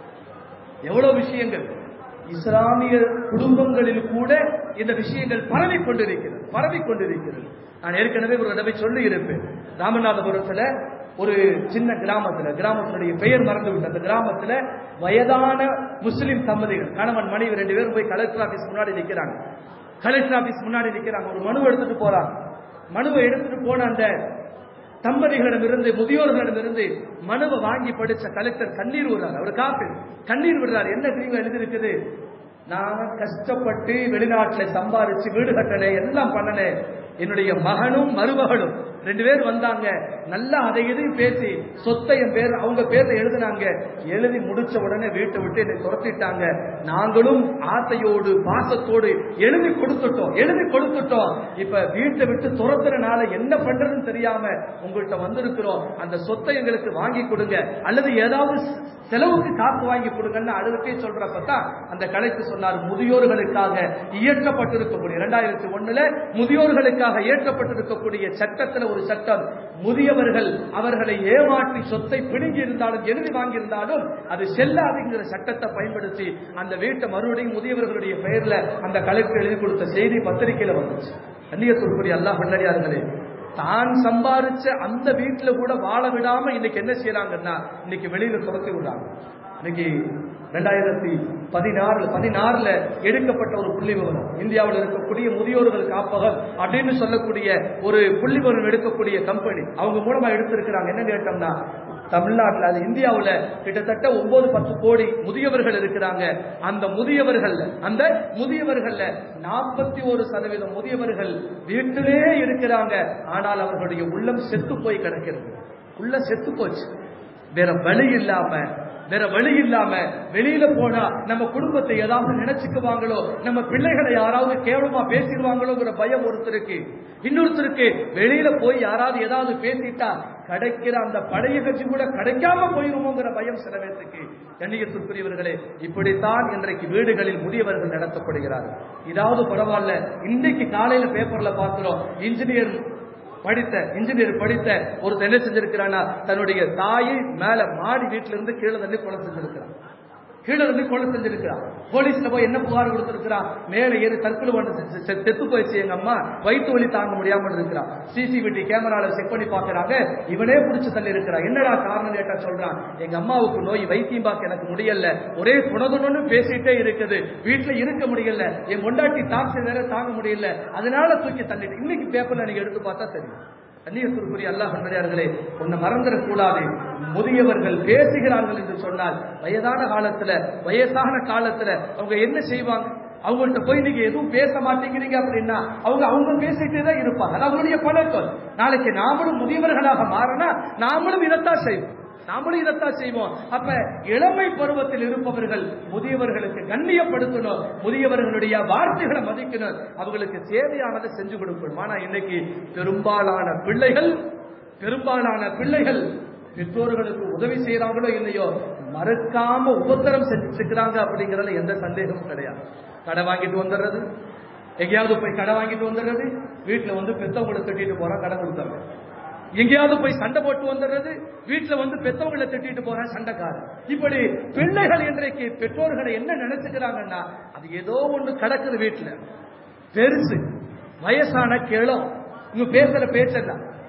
எவ்வளவு விஷயங்கள் இஸ்லாமிய குடும்பங்களில் கூட இந்த விஷயங்கள் பரவி கொண்டிருக்கிறது பரவி கொண்டிருக்கிறது நான் ஏற்கனவே ஒரு தடவை சொல்லி இருப்பேன் ராமநாதபுரத்துல ஒரு சின்ன கிராமத்துல கிராமத்தினுடைய பெயர் மறந்து விட்டு அந்த கிராமத்துல வயதான முஸ்லிம் தம்பதிகள் கணவன் மனைவி ரெண்டு பேரும் போய் கலெக்டர் ஆபீஸ் முன்னாடி நிக்கிறாங்க கலெக்டர் ஆபீஸ் முன்னாடி நிக்கிறாங்க ஒரு மனு எடுத்துட்டு போறாங்க மனுவை எடுத்துட்டு போன அந்த தம்பதிகளிடமிருந்து முதியோர்களிடமிருந்து மனுவை வாங்கி படிச்ச கலெக்டர் கண்ணீர் விடுறாரு அவர் காப்பி கண்ணீர் விடுறாரு என்ன தெரியுமா எழுதிருக்குது நான் கஷ்டப்பட்டு வெளிநாட்டுல சம்பாரிச்சு வீடு கட்டினேன் எல்லாம் பண்ணினேன் என்னுடைய மகனும் மருமகளும் ரெண்டு பேர் வந்தாங்க நல்லா அதை எதையும் பேசி சொத்தை என் பேர் அவங்க பேர்ல எழுதினாங்க எழுதி முடிச்ச உடனே வீட்டை விட்டு என்னை துரத்திட்டாங்க நாங்களும் ஆசையோடு பாசத்தோடு எழுதி கொடுத்துட்டோம் எழுதி கொடுத்துட்டோம் இப்ப வீட்டை விட்டு துரத்துறனால என்ன பண்றதுன்னு தெரியாம உங்கள்கிட்ட வந்திருக்கிறோம் அந்த சொத்தை எங்களுக்கு வாங்கி கொடுங்க அல்லது ஏதாவது செலவுக்கு காசு வாங்கி கொடுங்கன்னு அழுதுட்டே சொல்றப்பதான் அந்த கலைக்கு சொன்னார் முதியோர்களுக்காக இயற்றப்பட்டிருக்கக்கூடிய இரண்டாயிரத்தி ஒண்ணுல முதியோர்களுக்காக இயற்றப்பட்டிருக்கக்கூடிய சட்டத்துல ஒரு சட்டம் முதியவர்கள் அவர்களை ஏமாற்றி சொத்தை பிடுங்கி இருந்தாலும் எழுதி வாங்கியிருந்தாலும் அது செல்லாதுங்கிற சட்டத்தை பயன்படுத்தி அந்த வீட்டை மறுபடியும் முதியவர்களுடைய பெயர்ல அந்த கலெக்டர் எழுதி கொடுத்த செய்தி பத்திரிகையில வந்துச்சு கண்ணியத்திற்குரிய அல்லாஹ் நல்லடியார்களே தான் சம்பாரிச்ச அந்த வீட்டுல கூட வாழ விடாம இன்னைக்கு என்ன செய்யறாங்கன்னா இன்னைக்கு வெளியில துரத்தி விடுறாங்க இன்னைக்கு ரெண்டாயிரத்தி பதினாறுல பதினாறுல எடுக்கப்பட்ட ஒரு புள்ளி விவரம் இந்தியாவில் இருக்கக்கூடிய முதியோர்கள் காப்பகம் அப்படின்னு சொல்லக்கூடிய ஒரு புள்ளி விவரம் எடுக்கக்கூடிய கம்பெனி அவங்க மூலமா எடுத்திருக்கிறாங்க என்ன கேட்டோம்னா தமிழ்நாட்டில் அது இந்தியாவுல கிட்டத்தட்ட ஒன்பது பத்து கோடி முதியவர்கள் இருக்கிறாங்க அந்த முதியவர்கள் அந்த முதியவர்கள்ல நாற்பத்தி ஒரு சதவீதம் முதியவர்கள் வீட்டிலே இருக்கிறாங்க ஆனால் அவர்களுடைய உள்ளம் செத்து போய் கிடக்கிறது உள்ள செத்து போச்சு வேற வழி இல்லாம வேற வழி இல்லாம வெளியில போனா நம்ம குடும்பத்தை ஏதாவது நினைச்சுக்குவாங்களோ நம்ம பிள்ளைகளை யாராவது கேவலமா பேசிடுவாங்களோங்கிற பயம் ஒருத்தருக்கு இன்னொருத்தருக்கு வெளியில போய் யாராவது ஏதாவது பேசிட்டா கிடைக்கிற அந்த பழைய கட்சி கூட கிடைக்காம போயிருமோங்கிற பயம் சில பேருக்கு கண்ணியத்திற்குரியவர்களே இப்படித்தான் இன்றைக்கு வீடுகளில் முதியவர்கள் நடத்தப்படுகிறார்கள் இதாவது பரவாயில்ல இன்றைக்கு காலையில பேப்பர்ல பார்க்கிறோம் இன்ஜினியர் படித்த இன்ஜினியர் படித்த ஒரு என்ன செஞ்சிருக்கிறானா தன்னுடைய தாயை மேல மாடி வீட்டுல இருந்து கீழே தள்ளி கொலை செஞ்சிருக்கிறான் கீழே தள்ளி கொலை செஞ்சிருக்கிறான் போலீஸ்ல போய் என்ன புகார் கொடுத்திருக்கிறான் மேல ஏறி தற்கொலை பண்ண செ- செ- செத்து போயிடுச்சு எங்க அம்மா வயிற்று வலி தாங்க முடியாம இருக்கிறான் சிசிடிவி கேமரால செக் பண்ணி பாக்குறாங்க இவனே புடிச்சு தள்ளி இருக்கிறான் என்னடா காரணம் கேட்டா சொல்றான் எங்க அம்மாவுக்கு நோய் வைத்தியம் பார்க்க எனக்கு முடியல ஒரே துணதுணன்னு பேசிட்டே இருக்குது வீட்டுல இருக்க முடியல என் பொண்டாட்டி டாக்டர் வேற தாங்க முடியல அதனால தூக்கி தள்ளிட்டு இன்னைக்கு பேப்பர்ல நீங்க எடுத்து பார்த்தா தெரியும் கண்ணியத்திற்குரிய அல்லாஹ் நடிகார்களே உன்னை மறந்துடக்கூடாது முதியவர்கள் பேசுகிறார்கள் என்று சொன்னால் வயதான காலத்துல வயசான காலத்துல அவங்க என்ன செய்வாங்க அவங்கள்ட்ட போய் நீங்க எதுவும் பேச மாட்டேங்கிறீங்க அப்படின்னா அவங்க அவங்க பேசிட்டே தான் இருப்பாங்க அது அவங்களுடைய பழக்கம் நாளைக்கு நாமளும் முதியவர்களாக மாறினா நாமளும் இதைத்தான் செய்வோம் நாமளும் இதைத்தான் செய்வோம் அப்ப இளமை பருவத்தில் இருப்பவர்கள் முதியவர்களுக்கு கண்ணியப்படுத்தணும் முதியவர்களுடைய வார்த்தைகளை மதிக்கணும் அவங்களுக்கு தேவையானதை செஞ்சு கொடுக்கணும் ஆனா இன்னைக்கு பெரும்பாலான பிள்ளைகள் பெரும்பாலான பிள்ளைகள் பெற்றோர்களுக்கு உதவி செய்யறாங்களோ இல்லையோ மறுக்காம உபத்திரம் செஞ்சுக்கிறாங்க அப்படிங்கறதுல எந்த சந்தேகமும் கிடையாது கடை வாங்கிட்டு வந்துடுறது எங்கேயாவது போய் கடை வாங்கிட்டு வந்துடுறது வீட்டுல வந்து பெத்தவங்களை திட்டிட்டு போறான் கடை கொடுத்தாங்க எங்கேயாவது போய் சண்டை போட்டு வந்துடுறது வீட்டுல வந்து பெத்தவங்களை திட்டிட்டு போறான் சண்டைக்காரன் இப்படி பிள்ளைகள் இன்றைக்கு பெற்றோர்களை என்ன நினைச்சுக்கிறாங்கன்னா அது ஏதோ ஒண்ணு கிடக்குது வீட்டுல பெருசு வயசான கிளம் இவங்க பேசுற பேச்செல்லாம்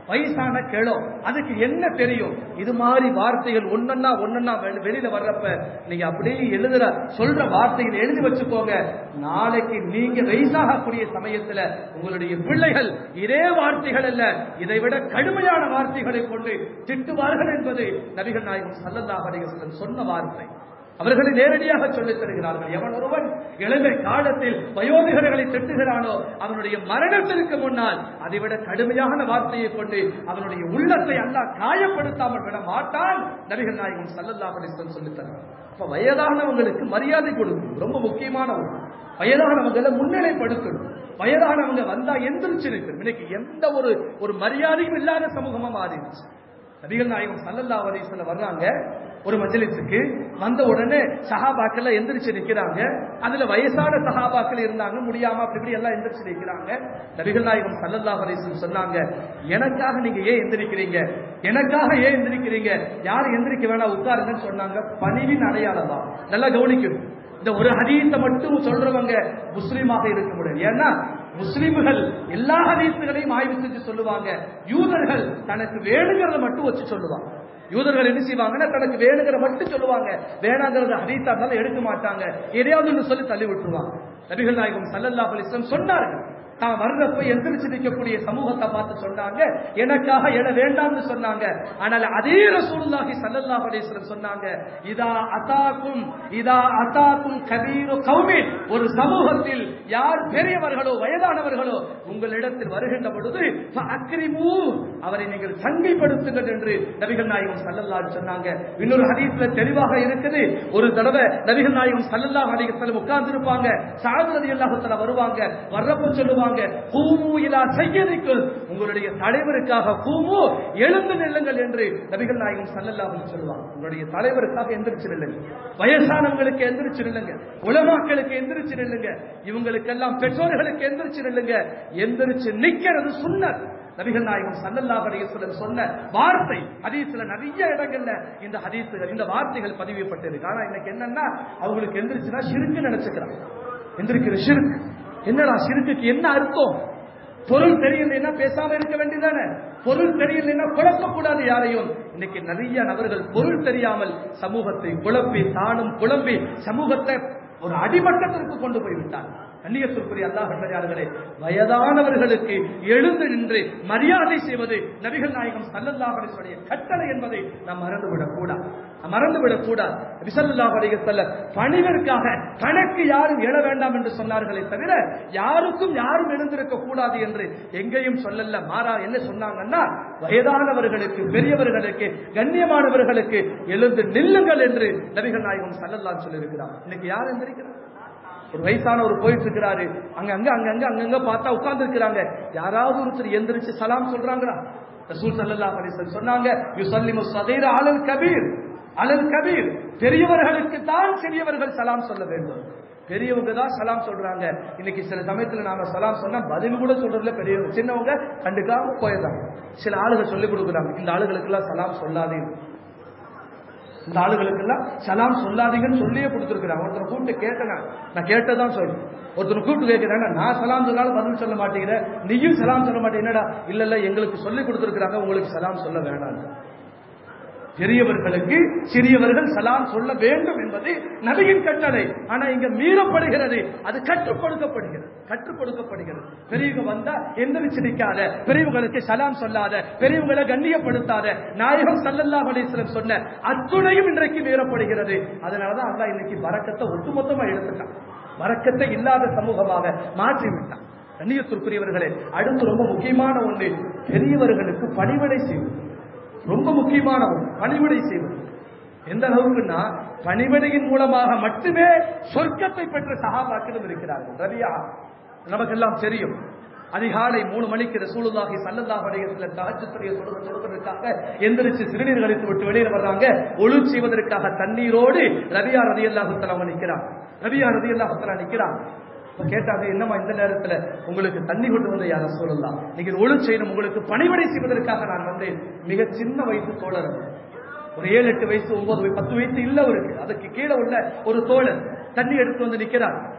வயசான கிளோ அதுக்கு என்ன தெரியும் இது மாதிரி வார்த்தைகள் ஒன்னொன்னா ஒன்னொன்னா வெ- வெளியில வர்றப்ப நீங்க அப்படியே எழுதுற சொல்ற வார்த்தைகள் எழுதி வச்சுக்கோங்க நாளைக்கு நீங்க வயசாகக்கூடிய சமயத்துல உங்களுடைய பிள்ளைகள் இதே வார்த்தைகள் அல்ல இதை விட கடுமையான வார்த்தைகளை கொண்டு திட்டுவார்கள் என்பது நபிகள் நாயகம் சல்லல்லாஹு அலைஹி வஸல்லம் சொன்ன வார்த்தை அவர்களை நேரடியாக சொல்லித் தருகிறார்கள் எவன் ஒருவன் இளமை காலத்தில் வயோதிகர்களை திட்டுகிறானோ அவனுடைய மரணத்திற்கு முன்னால் அதைவிட கடுமையான வார்த்தையை கொண்டு அவனுடைய உள்ளத்தை அல்லாஹ் காயப்படுத்தாமல் விட மாட்டான் நபிகள் நாயகம் சல்லல்லாஹு அலைஹி வஸல்லம் சொல்லித் தருகிறார் அப்ப வயதானவங்களுக்கு மரியாதை கொடுக்கணும் ரொம்ப முக்கியமான ஒன்று வயதானவங்களை முன்னிலைப்படுத்தணும் வயதானவங்க வந்தா எந்திரிச்சு நிற்கணும் இன்னைக்கு எந்த ஒரு ஒரு மரியாதையும் இல்லாத சமூகமா மாறிடுச்சு நபிகள் நாயகம் சல்லல்லா அலிஸ்ல வர்றாங்க ஒரு மஜ்லிஸுக்கு வந்த உடனே சஹாபாக்கள் எந்திரிச்சு நிக்கிறாங்க அதுல வயசான சஹாபாக்கள் இருந்தாங்க முடியாம அப்படி இப்படி எல்லாம் எந்திரிச்சு நிக்கிறாங்க நபிகள் நாயகம் சல்லல்லா அலிஸ்லம் சொன்னாங்க எனக்காக நீங்க ஏன் எந்திரிக்கிறீங்க எனக்காக ஏன் எந்திரிக்கிறீங்க யார் எந்திரிக்க வேணாம் உட்காருங்கன்னு சொன்னாங்க பணிவின் அடையாளம் தான் நல்லா கவனிக்கணும் இந்த ஒரு ஹதீஸை மட்டும் சொல்றவங்க முஸ்லீமாக இருக்க முடியாது ஏன்னா முஸ்லிம்கள் எல்லா ஹதீஸுகளையும் ஆய்வு செஞ்சு சொல்லுவாங்க யூதர்கள் தனக்கு வேணுங்கிறத மட்டும் வச்சு சொல்லுவாங்க யூதர்கள் என்ன செய்வாங்கன்னா தனக்கு வேணுங்கிற மட்டும் சொல்லுவாங்க வேணாங்கிறத ஹதீஸா இருந்தாலும் எடுக்க மாட்டாங்க எதையாவது ஒன்று சொல்லி தள்ளி விட்டுருவாங்க நபிகள் நாயகம் சல்லல்லாஹு அலைஹி வஸல்லம் சொன்னார்கள் தான் வர்றப்ப எந்திரிச்சு நிற்கக்கூடிய சமூகத்தை பார்த்து சொன்னாங்க எனக்காக என வேண்டாம்னு சொன்னாங்க ஆனால் அதே ரசூலுல்லாஹி ஸல்லல்லாஹு அலைஹி வஸல்லம் சொன்னாங்க இதா அதாக்கும் இதா அதாக்கும் கபீரு கௌமின் ஒரு சமூகத்தில் யார் பெரியவர்களோ வயதானவர்களோ உங்களிடத்தில் வருகின்ற பொழுது அக்ரிமூ அவரை நீங்கள் சங்கைப்படுத்துங்கள் என்று நபிகள் நாயகம் ஸல்லல்லாஹு அலைஹி சொன்னாங்க இன்னொரு ஹதீஸ்ல தெளிவாக இருக்குது ஒரு தடவை நபிகள் நாயகம் ஸல்லல்லாஹு அலைஹி வஸல்லம் உட்கார்ந்து இருப்பாங்க சாது ரலியல்லாஹு தஆலா வருவாங்க வர்றப்ப சொல்லுவாங்க கூமு இலா சையதிக்குல் உங்களுடைய தலைவருக்காக கூமு எழுந்து நில்லுங்கள் என்று நபிகள் நாயகம் ஸல்லல்லாஹு அலைஹி சொல்லுவாங்க உங்களுடைய தலைவருக்காக எந்திரிச்சு நில்லுங்க வயசானவங்களுக்கு எந்திரிச்சு நில்லுங்க உலமாக்களுக்கு எந்திரிச்சு நில்லுங்க இவங்களுக்கெல்லாம் பெற்றோர்களுக்கு எந்திரிச்சு நில்லுங்க எந்திரிச்சு நிக்கிறது சுன்னத் நபிகள் நாயகம் சல்லல்லாஹு அலைஹி வஸல்லம் சொன்ன வார்த்தை ஹதீஸ்ல நிறைய இடங்கள்ல இந்த ஹதீஸ்கள் இந்த வார்த்தைகள் பதிவுப்பட்டிருக்கு ஆனா இன்னைக்கு என்னன்னா அவங்களுக்கு எந்திரிச்சுனா ஷிருக்கு நினைச்சுக்கிறாங்க எந்திரிக்கிற ஷிருக்கு என்னடா ஷிருக்குக்கு என்ன அர்த்தம் பொருள் தெரியலைன்னா பேசாம இருக்க வேண்டியதானே பொருள் தெரியலைன்னா குழப்பக்கூடாது யாரையும் இன்னைக்கு நிறைய நபர்கள் பொருள் தெரியாமல் சமூகத்தை குழப்பி தானும் குழம்பி சமூகத்தை ஒரு அடிமட்டத்திற்கு கொண்டு போய் விட்டார் கண்ணியத்திற்குரிய அல்லாஹ் நல்லடியார்களே வயதானவர்களுக்கு எழுந்து நின்று மரியாதை செய்வது நபிகள் நாயகம் சல்லல்லாஹு அலைஹி வஸல்லம் கட்டளை என்பதை நாம் மறந்துவிடக் கூடாது நாம் மறந்துவிடக் கூடாது நபி ஸல்லல்லாஹு அலைஹி வஸல்லம் பணிவிற்காக தனக்கு யாரும் எழ வேண்டாம் என்று சொன்னார்களே தவிர யாருக்கும் யாரும் எழுந்திருக்க கூடாது என்று எங்கேயும் சொல்லல மாறா என்ன சொன்னாங்கன்னா வயதானவர்களுக்கு பெரியவர்களுக்கு கண்ணியமானவர்களுக்கு எழுந்து நில்லுங்கள் என்று நபிகள் நாயகம் சல்லல்லாஹு சொல்லியிருக்கிறார் இன்னைக்கு யார் எந்திரிக்கிறார் ஒரு வயசானவர் போயிட்டு இருக்கிறாரு அங்க அங்க அங்க அங்க அங்கங்க பார்த்தா உட்கார்ந்து இருக்கிறாங்க யாராவது ஒருத்தர் எந்திரிச்சு சலாம் சொல்றாங்களா ரசூல் ஸல்லல்லாஹு அலைஹி வஸல்லம் சொன்னாங்க யுஸல்லிமு ஸதீர அலல் கபீர் அலல் கபீர் பெரியவர்களுக்கு தான் சிறியவர்கள் சலாம் சொல்ல வேண்டும் பெரியவங்க தான் சலாம் சொல்றாங்க இன்னைக்கு சில சமயத்துல நாம சலாம் சொன்னா பதில் கூட சொல்றதுல பெரியவங்க சின்னவங்க கண்டுக்காம போயிடுறாங்க சில ஆளுங்க சொல்லி கொடுக்குறாங்க இந்த ஆளுகளுக்கு எல்லாம் சலாம் சொல்லாதீங்க இந்த ஆளுகளுக்கு எல்லாம் சலாம் சொல்லாதீங்கன்னு சொல்லியே கொடுத்துருக்கிறாங்க ஒருத்தர் கூப்பிட்டு கேட்டேன் நான் கேட்டதான் சொல்றேன் ஒருத்தர் கூப்பிட்டு கேட்கிறேன் நான் சலாம் சொன்னாலும் பதில் சொல்ல மாட்டேங்கிறேன் நீயும் சலாம் சொல்ல மாட்டேன் என்னடா இல்ல இல்ல எங்களுக்கு சொல்லி கொடுத்துருக்காங்க உங்களுக்கு சலாம் சொல்ல வேண்டாம் பெரியவர்களுக்கு சிறியவர்கள் சலாம் சொல்ல வேண்டும் என்பது நபியின் கட்டளை ஆனா இங்க மீறப்படுகிறது அது கற்றுக் கொடுக்கப்படுகிறது கற்றுக் கொடுக்கப்படுகிறது பெரியவங்க வந்தா எந்திரிச்சு நிக்காத பெரியவங்களுக்கு சலாம் சொல்லாத பெரியவங்களை கண்ணியப்படுத்தாத நாயகம் சல்லல்லாஹு அலைஹி வஸல்லம் சொன்ன அத்துணையும் இன்றைக்கு மீறப்படுகிறது அதனாலதான் அல்லாஹ் இன்னைக்கு வரக்கத்தை ஒட்டுமொத்தமா எடுத்துட்டான் வரக்கத்தை இல்லாத சமூகமாக மாற்றி விட்டான் கண்ணியத்திற்குரியவர்களே அடுத்து ரொம்ப முக்கியமான ஒன்று பெரியவர்களுக்கு பணிவிடை செய்வது ரொம்ப முக்கியமான ஒன்று பணிவிடை செய்வது எந்த அளவுக்குன்னா பணிவிடையின் மூலமாக மட்டுமே சொர்க்கத்தை பெற்ற சகாபாக்களும் இருக்கிறார்கள் ரபியா நமக்கெல்லாம் தெரியும் அதிகாலை மூணு மணிக்கு ரசூலுல்லாஹி ஸல்லல்லாஹு அலைஹி வஸல்லம் தஹஜ்ஜுடைய தொழுகை தொழுவதற்காக எந்திரிச்சு சிறுநீர் கழித்து விட்டு வெளியில வர்றாங்க ஒழு செய்வதற்காக தண்ணீரோடு ரபியா ரலியல்லாஹு தஆலா அவங்க நிக்கிறான் ரபியா ரலியல்லாஹு தஆலா நிக்கிறான் இப்ப கேட்டாங்க என்னம்மா இந்த நேரத்துல உங்களுக்கு தண்ணி கொண்டு வந்து யார சொல்லலாம் நீங்க ஒழு செய்யணும் உங்களுக்கு பணிவிடை செய்வதற்காக நான் வந்தேன் மிக சின்ன வயசு தோழர் அவர். ஒரு ஏழு எட்டு வயசு ஒன்பது வயசு பத்து வயசு இல்ல அவருக்கு அதுக்கு கீழே உள்ள ஒரு தோழர் தண்ணி எடுத்து வந்து நிக்கிறார்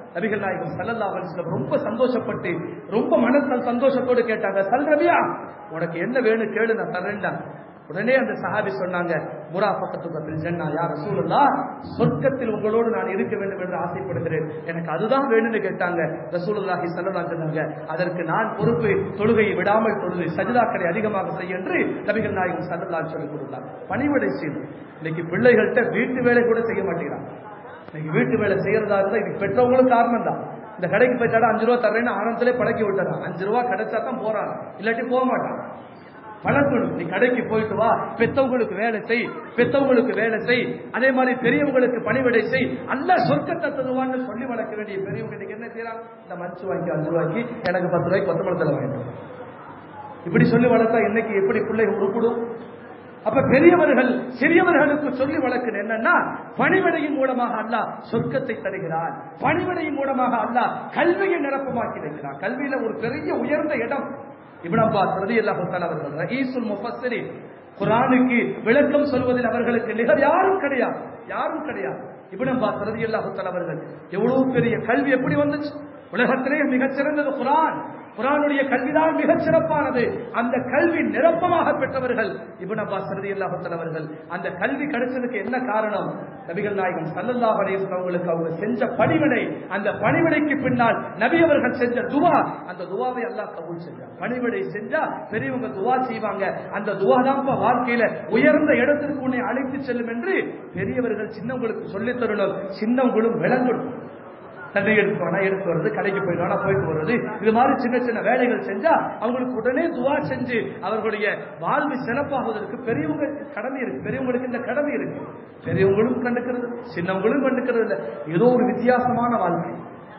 நபிகள் நாயகம் ஸல்லல்லாஹு அலைஹி வஸல்லம் ரொம்ப சந்தோஷப்பட்டு ரொம்ப மனச சந்தோஷத்தோடு கேட்டாங்க சல் ரபியா உனக்கு என்ன வேணும் கேளு நான் தரேன்டா உடனே அந்த சஹாபி சொன்னாங்க முராஃபக்கத்துக்கு பில் ஜன்னா யா ரசூலுல்லாஹ் சொர்க்கத்தில் உங்களோடு நான் இருக்க வேண்டும் என்று ஆசைப்படுகிறேன் எனக்கு அதுதான் வேணும்னு கேட்டாங்க ரசூலுல்லாஹி ஸல்லல்லாஹு அலைஹி சொன்னாங்க அதற்கு நான் பொறுப்பு தொழுகையை விடாமல் தொழுது சஜிதாக்களை அதிகமாக செய்ய என்று நபிகள் நாயகம் ஸல்லல்லாஹு அலைஹி சொல்லிக் கொடுத்தார் பணிவிடை செய்து இன்னைக்கு பிள்ளைகள்கிட்ட வீட்டு வேலை கூட செய்ய மாட்டேங்கிறாங்க இன்னைக்கு வீட்டு வேலை செய்யறதா இருந்தா இதுக்கு பெற்றவங்களும் காரணம் தான் இந்த கடைக்கு போயிட்டாடா அஞ்சு ரூபா தர்றேன்னு ஆனந்தத்திலே பழக்கி விட்டுறான் அஞ்சு ரூபா கிடைச்சா தான் போறான் இல்லாட்டி போக மாட்டான் பழக்கணும் நீ கடைக்கு போயிட்டு வா பெத்தவங்களுக்கு வேலை செய் பெத்தவங்களுக்கு வேலை செய் அதே மாதிரி பெரியவங்களுக்கு பணிவிடை செய் அல்ல சொர்க்கத்தை தருவான்னு சொல்லி வளர்க்க வேண்டிய பெரியவங்க இன்னைக்கு என்ன செய்யறாங்க இந்த மச்சு வாங்கி அஞ்சு ரூபாய்க்கு எனக்கு பத்து ரூபாய்க்கு பத்து பழத்தில் வேண்டும் இப்படி சொல்லி வளர்த்தா இன்னைக்கு எப்படி பிள்ளைகள் உருப்பிடும் அப்ப பெரியவர்கள் சிறியவர்களுக்கு சொல்லி வளர்க்கணும் என்னன்னா பணிவிடையின் மூலமாக அல்லாஹ் சொர்க்கத்தை தருகிறான் பணிவிடையின் மூலமாக அல்லாஹ் கல்வியை நிரப்பமாக்கி வைக்கிறான் கல்வியில ஒரு பெரிய உயர்ந்த இடம் இப்னு அப்பாஸ் ரலியல்லாஹு தஆலா அவர்கள் ரயீசுல் முஃபஸ்ஸிரின் குர்ஆனுக்கு விளக்கம் சொல்வதில் அவர்களுக்கு நிகர் யாரும் கிடையாது யாரும் கிடையாது இப்னு அப்பாஸ் ரலியல்லாஹு தஆலா அவர்கள் எவ்வளவு பெரிய கல்வி எப்படி வந்துச்சு உலகத்திலே மிகச் சிறந்தது குர்ஆன் குரானுடைய கல்விதான் மிகச் சிறப்பானது அந்த கல்வி நிரப்பமாக பெற்றவர்கள் இப்னு அப்பாஸ் ரலியல்லாஹு தஆலா அவர்கள் அந்த கல்வி கிடைச்சதுக்கு என்ன காரணம் நபிகள் நாயகம் ஸல்லல்லாஹு அலைஹி வஸல்லம் அவங்களுக்கு அவங்க செஞ்ச பணிவிடை அந்த பணிவிடைக்கு பின்னால் நபி அவர்கள் செஞ்ச துவா அந்த துவாவை அல்லாஹ் கபூல் செஞ்சார் பணிவிடை செஞ்சா பெரியவங்க துவா செய்வாங்க அந்த துவா தான் வாழ்க்கையில உயர்ந்த இடத்திற்கு உன்னை அழைத்து செல்லும் என்று பெரியவர்கள் சின்னவங்களுக்கு சொல்லித் தரணும் சின்னவங்களும் விளங்கணும் தண்ணி எடுத்து வேணா எடுத்து வருது கடைக்கு போயிட்டு வேணா போயிட்டு வருது இது மாதிரி சின்ன சின்ன வேலைகள் செஞ்சா அவங்களுக்கு உடனே துவா செஞ்சு அவர்களுடைய வாழ்வு சிறப்பாகுவதற்கு பெரியவங்க கடமை இருக்கு பெரியவங்களுக்கு இந்த கடமை இருக்கு பெரியவங்களும் கண்டுக்கிறது சின்னவங்களும் கண்டுக்கிறது இல்ல ஏதோ ஒரு வித்தியாசமான வாழ்க்கை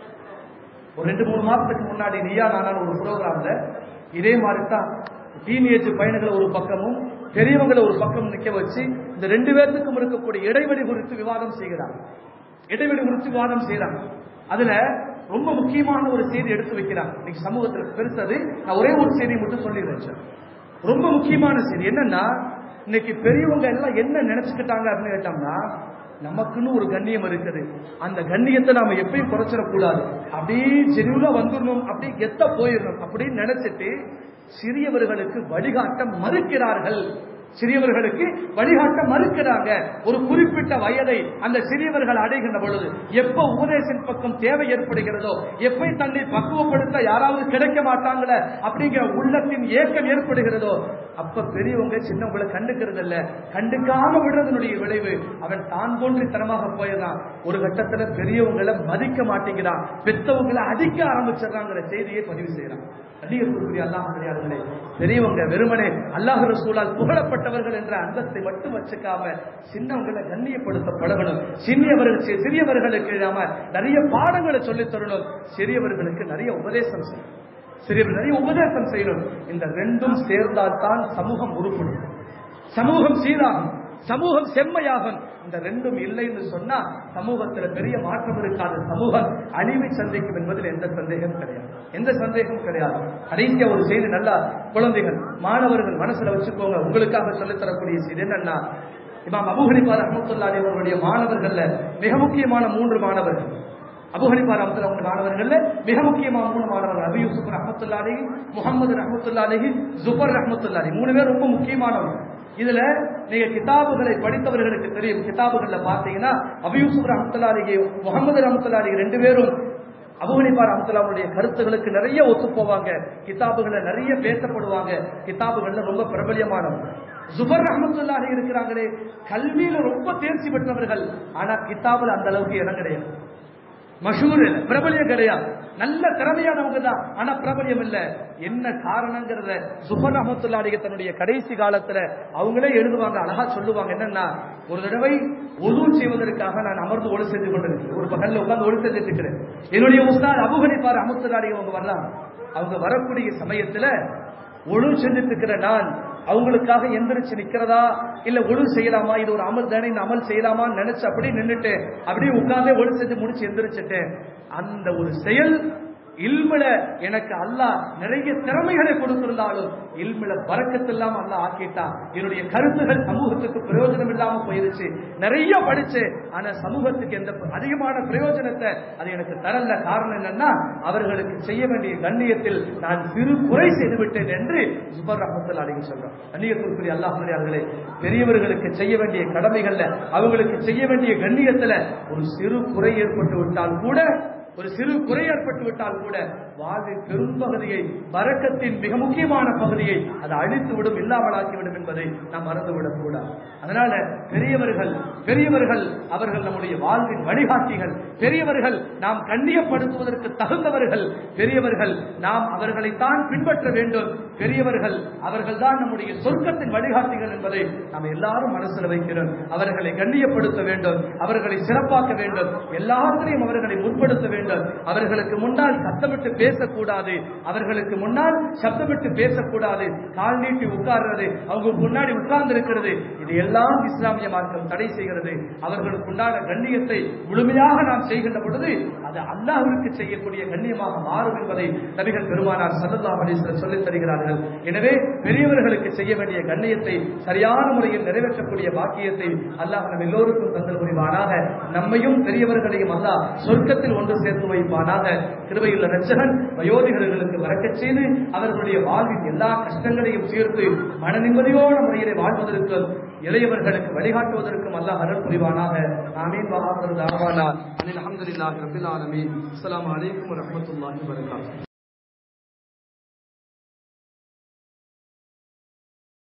ஒரு ரெண்டு மூணு மாசத்துக்கு முன்னாடி நீயா நானான ஒரு ப்ரோக்ராம்ல இதே மாதிரி தான் டீனேஜ் பையன்களை ஒரு பக்கமும் பெரியவங்களை ஒரு பக்கம் நிக்க வச்சு இந்த ரெண்டு பேர்த்துக்கும் இருக்கக்கூடிய இடைவெளி குறித்து விவாதம் செய்கிறாங்க இடைவெளி குறித்து விவாதம் செய்யறாங்க அதுல ரொம்ப முக்கியமான ஒரு செய்தி எடுத்து வைக்கிறாங்க இன்னைக்கு சமூகத்துல பெருசது நான் ஒரே ஒரு செய்தி மட்டும் சொல்லிடுறேன் சார். ரொம்ப முக்கியமான செய்தி என்னன்னா இன்னைக்கு பெரியவங்க எல்லாம் என்ன நினைச்சுக்கிட்டாங்க அப்படின்னு கேட்டோம்னா நமக்குன்னு ஒரு கண்ணியம் இருக்குது அந்த கண்ணியத்தை நாம எப்பயும் குறைச்சிடக்கூடாது அப்படியே ஜெனியூலா வந்துடணும் அப்படியே எத்த போயிடணும் அப்படின்னு நினைச்சிட்டு சிறியவர்களுக்கு வழிகாட்ட மறுக்கிறார்கள் சிறியவர்களுக்கு வழிகாட்ட மறுக்கிறாங்க ஒரு குறிப்பிட்ட வயதை அந்த சிறியவர்கள் அடைகின்ற பொழுது எப்ப உபதேசின் பக்கம் தேவை ஏற்படுகிறதோ எப்ப தன்னை பக்குவப்படுத்த யாராவது கிடைக்க மாட்டாங்களே அப்படிங்கிற உள்ளத்தின் ஏக்கம் ஏற்படுகிறதோ அப்ப பெரியவங்க சின்னவங்களை கண்டுக்கிறது இல்ல கண்டுக்காம விடுறதனுடைய விளைவு அவன் தான் தோன்றித்தனமாக போயிடறான் ஒரு கட்டத்துல பெரியவங்களை மதிக்க மாட்டேங்கிறான் பெத்தவங்களை அடிக்க ஆரம்பிச்சிடறாங்கிற செய்தியை பதிவு செய்யறான் அடியக்கூடிய அல்லாஹ் கிடையாதுங்களே பெரியவங்க வெறுமனே அல்லாஹ் ரசூலால் புகழப்பட்டவர்கள் என்ற அந்தத்தை மட்டும் வச்சுக்காம சின்னவங்களை கண்ணியப்படுத்த பழகணும் சிறியவர்கள் சி- சிறியவர்களுக்கு நாம நிறைய பாடங்களை சொல்லித் தரணும் சிறியவர்களுக்கு நிறைய உபதேசம் செய்யணும் சிறியவர் நிறைய உபதேசம் செய்யணும் இந்த ரெண்டும் சேர்ந்தால்தான் சமூகம் உருப்படும் சமூகம் சீராகும் சமூகம் செம்மையாகும் இந்த ரெண்டும் இல்லை என்று சொன்னா சமூகத்துல பெரிய மாற்றம் இருக்காது சமூகம் அழிவை சந்திக்கும் என்பதில் எந்த சந்தேகம் கிடையாது எந்த சந்தேகம் கிடையாது கடைசியா ஒரு செய்தி நல்லா குழந்தைகள் மாணவர்கள் மனசுல வச்சுக்கோங்க உங்களுக்காக சொல்லித் தரக்கூடிய செய்தி என்னன்னா இமாம் அபு ஹனிஃபா ரஹ்மத்துல்லாஹி அவர்களுடைய மாணவர்கள்ல மிக முக்கியமான மூன்று மாணவர்கள் அபு ஹனிஃபா ரஹ்மத்துல்லாஹி அவங்க மாணவர்கள்ல மிக முக்கியமான மூணு மாணவர்கள் அபி யூசுப் ரஹ்மத்துல்லாஹி முகமது ரஹ்மத்துல்லாஹி ஜுபர் ரஹ்மத்துல்லாஹி மூணு பேர் ரொம்ப முக்கியமானவங்க இதுல நீங்க கிதாபுகளை படித்தவர்களுக்கு தெரியும் கிதாபுகள்ல பாத்தீங்கன்னா அபி யூசுப் ரஹ்மத்துல்லாஹி முகமது ரஹ்மத்துல்லாஹி ரெண்டு பேரும் அபுஹனிபா ரஹமத்துல்லாவுடைய கருத்துகளுக்கு நிறைய ஒத்து போவாங்க கிதாபுகள்ல நிறைய பேசப்படுவாங்க கிதாபுகள்ல ரொம்ப பிரபலியமானவங்க ஜுபர் ரஹமத்துல்லாஹி இருக்கிறாங்களே கல்வியில ரொம்ப தேர்ச்சி பெற்றவர்கள் ஆனா கிதாபுல அந்த அளவுக்கு இடம் கிடையாது மஷூர் இல்ல பிரபலியம் கிடையாது நல்ல திறமையானவங்க தான் ஆனா பிரபலியம் இல்ல என்ன காரணங்கிறத சுபர் ரஹமத்துல்லாஹி தன்னுடைய கடைசி காலத்துல அவங்களே எழுதுவாங்க அழகா சொல்லுவாங்க என்னன்னா ஒரு தடவை ஒது செய்வதற்காக நான் அமர்ந்து ஒளி செஞ்சு கொண்டிருக்கிறேன் ஒரு பகல்ல உட்கார்ந்து ஒளி செஞ்சுட்டு இருக்கிறேன் என்னுடைய உஸ்தாத் அபுகனிப்பா ரஹமத்துல்லாஹி அவங்க வரலாம் அவங்க வரக்கூடிய சமயத்துல ஒழு செஞ்சுட்டு இருக்கிற நான் அவங்களுக்காக எந்திரிச்சு நிக்கிறதா இல்ல ஒழு செய்யலாமா இது ஒரு அமல் தானே இந்த அமல் செய்யலாமான்னு நினைச்சு அப்படியே நின்னுட்டு அப்படியே உட்கார்ந்தே ஒழு செஞ்சு முடிச்சு எந்திரிச்சிட்டேன் அந்த ஒரு செயல் இல்மில எனக்கு அல்லாஹ் நிறைய திறமைகளை கொடுத்திருந்தாலும் இல்மில பறக்கத்தெல்லாம் அல்லாஹ் ஆக்கிட்டான் என்னுடைய கருத்துகள் சமூகத்துக்கு பிரயோஜனம் இல்லாம போயிருச்சு நிறைய படிச்சு ஆனா சமூகத்துக்கு எந்த அதிகமான பிரயோஜனத்தை அது எனக்கு தரல காரணம் என்னன்னா அவர்களுக்கு செய்ய வேண்டிய கண்ணியத்தில் நான் சிறு குறை செய்து விட்டேன் என்று சுபர் ரஹமத்துல் அலிங்க சொல்றோம் கண்ணியத்திற்குரிய அல்லாஹர்களே பெரியவர்களுக்கு செய்ய வேண்டிய கடமைகள்ல அவங்களுக்கு செய்ய வேண்டிய கண்ணியத்துல ஒரு சிறு குறை ஏற்பட்டு விட்டால் கூட ஒரு சிறு குறை ஏற்பட்டு விட்டால் கூட வாழ்வின் பெரும்பகுதியை பறக்கத்தின் மிக முக்கியமான பகுதியை அது அழித்து விடும் இல்லாமலாக்கி விடும் என்பதை நாம் மறந்துவிடக் கூடாது அதனால பெரியவர்கள் பெரியவர்கள் அவர்கள் நம்முடைய வாழ்வின் வழிகாட்டிகள் பெரியவர்கள் நாம் கண்ணியப்படுத்துவதற்கு தகுந்தவர்கள் பெரியவர்கள் நாம் அவர்களைத்தான் பின்பற்ற வேண்டும் பெரியவர்கள் அவர்கள் தான் நம்முடைய சொர்க்கத்தின் வழிகாட்டிகள் என்பதை நாம் எல்லாரும் மனசில் வைக்கிறோம் அவர்களை கண்ணியப்படுத்த வேண்டும் அவர்களை சிறப்பாக்க வேண்டும் எல்லாத்திலையும் அவர்களை முற்படுத்த வேண்டும் அவர்களுக்கு முன்னால் சத்தமிட்டு பேசக்கூடாது அவர்களுக்கு முன்னால் சத்தமிட்டு பேசக்கூடாது கால் நீட்டி உட்கார்றது அவங்க முன்னாடி உட்கார்ந்து இருக்கிறது இது எல்லாம் இஸ்லாமிய மார்க்கம் தடை செய்கிறது அவர்களுக்கு உண்டான கண்ணியத்தை முழுமையாக நாம் செய்கின்ற பொழுது அது அல்லாஹ்விற்கு செய்யக்கூடிய கண்ணியமாக மாறும் என்பதை நபிகள் பெருமானார் சல்லல்லாஹு அலைஹி வஸல்லம் சொல்லித் தருகிறார்கள் எனவே பெரியவர்களுக்கு செய்ய வேண்டிய கண்ணியத்தை சரியான முறையில் நிறைவேற்றக்கூடிய பாக்கியத்தை அல்லாஹ் நம் எல்லோருக்கும் தந்தல் புரிவானாக நம்மையும் பெரியவர்களையும் அல்லாஹ் சொர்க்கத்தில் ஒன்று சேர்த்து வைப்பானாக கிருபையுள்ள ரட்சகன் வயோதிகர்களுக்கு வரக்கச் செய்து அவர்களுடைய வாழ்வின் எல்லா கஷ்டங்களையும் சேர்த்து மன நிம்மதியோட முறையிலே வாழ்வதற்கும் இளையவர்களுக்கு வழிகாட்டுவதற்கும் அல்லாஹ் அருள் புரிவானாக ஆமீன் வஹாபர் தாவானா அனில் அல்ஹம்துலில்லாஹி ரப்பில் ஆலமீன் அஸ்ஸலாமு அலைக்கும் வரஹ்மத்துல்லாஹி வபரகாத்துஹு